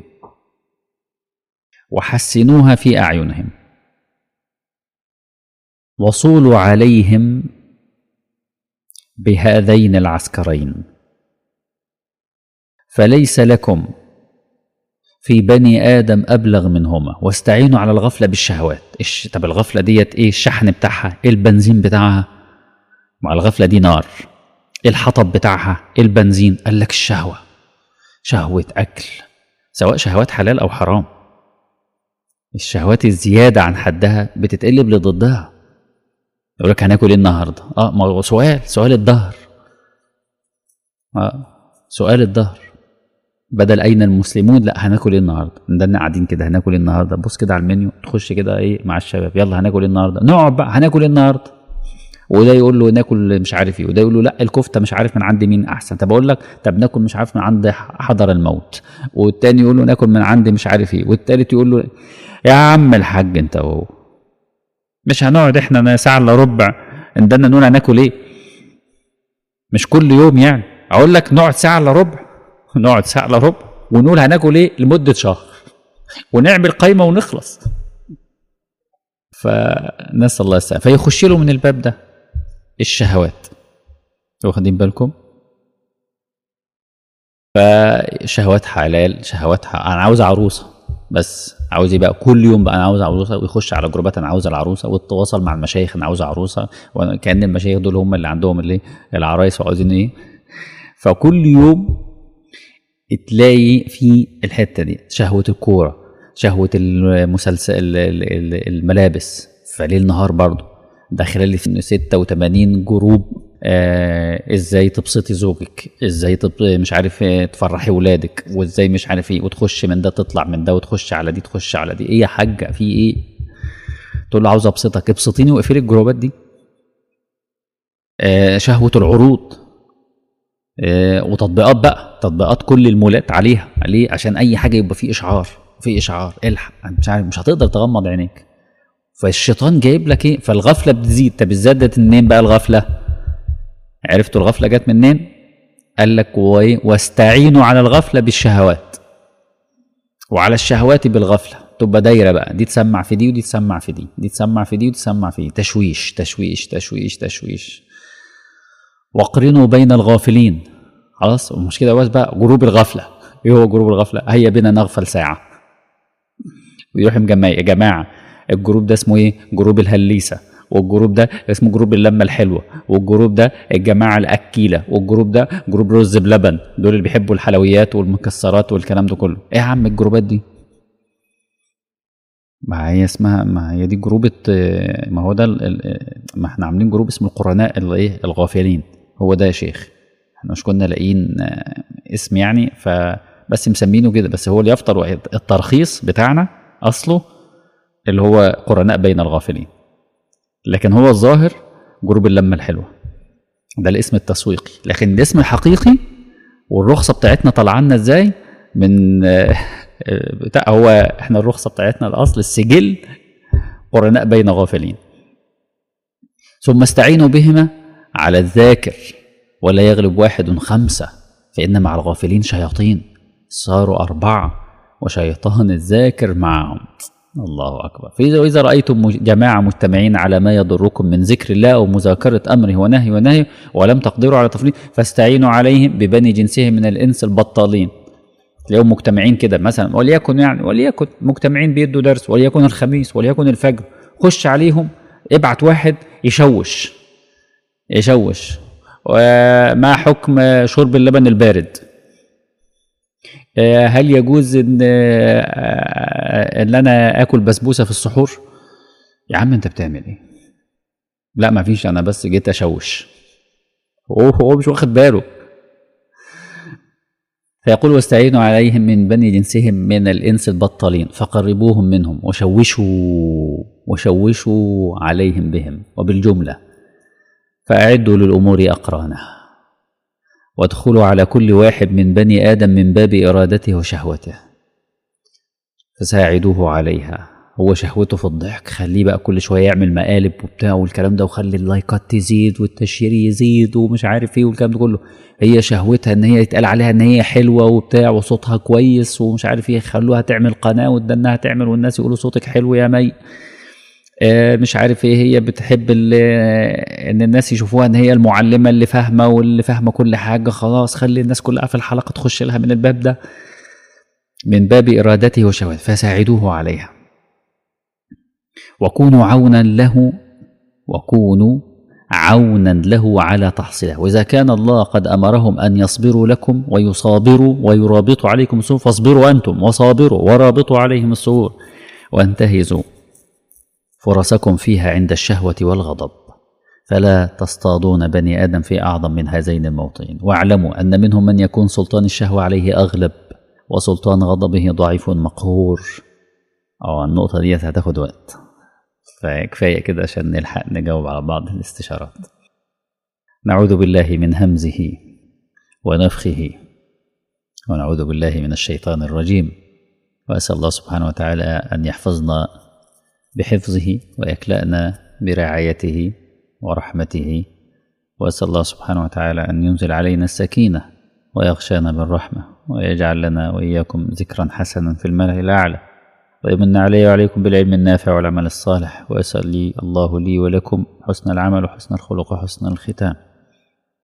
وحسنوها في اعينهم وصولوا عليهم بهذين العسكرين فليس لكم في بني ادم ابلغ منهما واستعينوا على الغفله بالشهوات إيش طب الغفله ديت ايه الشحن بتاعها ايه البنزين بتاعها مع الغفله دي نار ايه الحطب بتاعها ايه البنزين قال لك الشهوه شهوه اكل سواء شهوات حلال او حرام الشهوات الزياده عن حدها بتتقلب لضدها يقول لك هناكل ايه النهارده اه ما هو سؤال سؤال الدهر اه سؤال الدهر بدل اين المسلمون لا هناكل ايه النهارده عندنا قاعدين كده هناكل ايه النهارده بص كده على المنيو تخش كده ايه مع الشباب يلا هناكل ايه النهارده نقعد بقى هناكل ايه النهارده وده يقول له ناكل مش عارف ايه وده يقول له لا الكفته مش عارف من عند مين احسن طب اقول لك طب ناكل مش عارف من عند حضر الموت والتاني يقول له ناكل من عند مش عارف ايه والتالت يقول له يا عم الحاج انت وهو مش هنقعد احنا ساعه الا ربع عندنا نقول هناكل ايه مش كل يوم يعني اقول لك نقعد ساعه الا ربع نقعد ساعه الا ربع ونقول هناكل ايه لمده شهر ونعمل قايمه ونخلص فنسال الله السلامه فيخش له من الباب ده الشهوات واخدين بالكم فشهوات حلال شهوات حلال. انا عاوز عروسه بس عاوز ايه بقى كل يوم بقى انا عاوز عروسه ويخش على جروبات انا عاوز العروسه ويتواصل مع المشايخ انا عاوز عروسه وكان المشايخ دول هم اللي عندهم اللي العرايس وعاوزين ايه فكل يوم تلاقي في الحته دي شهوه الكوره شهوه المسلسل الملابس فليل نهار برضه ده خلال 86 جروب آه ازاي تبسطي زوجك ازاي تب... مش عارف إيه تفرحي ولادك وازاي مش عارف ايه وتخش من ده تطلع من ده وتخش على دي تخش على دي ايه يا حاجه في ايه تقول له عاوز ابسطك ابسطيني واقفلي الجروبات دي آه شهوه العروض آه وتطبيقات بقى تطبيقات كل المولات عليها ليه عشان اي حاجه يبقى فيه اشعار في اشعار الحق مش عارف مش هتقدر تغمض عينيك فالشيطان جايب لك ايه فالغفله بتزيد طب ازدادت منين بقى الغفله عرفتوا الغفله جت منين قال لك واستعينوا على الغفله بالشهوات وعلى الشهوات بالغفله تبقى دايره بقى دي تسمع في دي ودي تسمع في دي دي تسمع في دي وتسمع في دي تشويش تشويش تشويش تشويش واقرنوا بين الغافلين خلاص ومش كده بس بقى جروب الغفله ايه هو جروب الغفله هيا بنا نغفل ساعه ويروح مجمع يا جماعه الجروب ده اسمه ايه جروب الهليسه والجروب ده اسمه جروب اللمه الحلوه والجروب ده الجماعه الاكيله والجروب ده جروب رز بلبن دول اللي بيحبوا الحلويات والمكسرات والكلام ده كله ايه يا عم الجروبات دي ما هي اسمها ما هي دي جروب ما هو ده ما احنا عاملين جروب اسمه القرناء الايه الغافلين هو ده يا شيخ احنا مش كنا لاقيين اسم يعني فبس مسمينه كده بس هو اللي يفطر الترخيص بتاعنا اصله اللي هو قرناء بين الغافلين لكن هو الظاهر جروب اللمة الحلوة ده الاسم التسويقي لكن الاسم الحقيقي والرخصة بتاعتنا طالعه لنا ازاي من بتاع هو احنا الرخصة بتاعتنا الاصل السجل قرناء بين غافلين ثم استعينوا بهما على الذاكر ولا يغلب واحد خمسة فإن مع الغافلين شياطين صاروا أربعة وشيطان الذاكر معهم الله أكبر فإذا وإذا رأيتم مج- جماعة مجتمعين على ما يضركم من ذكر الله أو مذاكرة أمره ونهي ونهي ولم تقدروا على تفريط فاستعينوا عليهم ببني جنسهم من الإنس البطالين تلاقيهم مجتمعين كده مثلا وليكن يعني وليكن مجتمعين بيدوا درس وليكن الخميس وليكن الفجر خش عليهم ابعت واحد يشوش يشوش وما حكم شرب اللبن البارد آه، هل يجوز ان آه، آه، ان انا اكل بسبوسه في السحور يا عم انت بتعمل ايه لا ما فيش انا بس جيت اشوش هو هو مش واخد باله فيقول واستعينوا عليهم من بني جنسهم من الانس البطالين فقربوهم منهم وشوشوا وشوشوا عليهم بهم وبالجمله فاعدوا للامور اقرانها وادخلوا على كل واحد من بني ادم من باب ارادته وشهوته فساعدوه عليها هو شهوته في الضحك خليه بقى كل شويه يعمل مقالب وبتاع والكلام ده وخلي اللايكات تزيد والتشير يزيد ومش عارف ايه والكلام ده كله هي شهوتها ان هي يتقال عليها ان هي حلوه وبتاع وصوتها كويس ومش عارف ايه خلوها تعمل قناه وتدنها تعمل والناس يقولوا صوتك حلو يا مي آه، مش عارف ايه هي بتحب ال- ان الناس يشوفوها ان هي المعلمه اللي فاهمه واللي فاهمه كل حاجه خلاص خلي الناس كلها في الحلقه تخش لها من الباب ده من باب ارادته وشهوته فساعدوه عليها وكونوا عونا له وكونوا عونا له على تحصيلها واذا كان الله قد امرهم ان يصبروا لكم ويصابروا ويرابطوا عليكم السوء فاصبروا انتم وصابروا ورابطوا عليهم السوء وانتهزوا فرصكم فيها عند الشهوة والغضب فلا تصطادون بني آدم في أعظم من هذين الموطنين واعلموا أن منهم من يكون سلطان الشهوة عليه أغلب وسلطان غضبه ضعيف مقهور اه النقطة دي هتاخد وقت فكفاية كده عشان نلحق نجاوب على بعض الاستشارات نعوذ بالله من همزه ونفخه ونعوذ بالله من الشيطان الرجيم وأسأل الله سبحانه وتعالى أن يحفظنا بحفظه ويكلأنا برعايته ورحمته وأسأل الله سبحانه وتعالى أن ينزل علينا السكينة ويغشانا بالرحمة ويجعل لنا وإياكم ذكرا حسنا في الملأ الأعلى ويمن علي وعليكم بالعلم النافع والعمل الصالح وأسأل لي الله لي ولكم حسن العمل وحسن الخلق وحسن الختام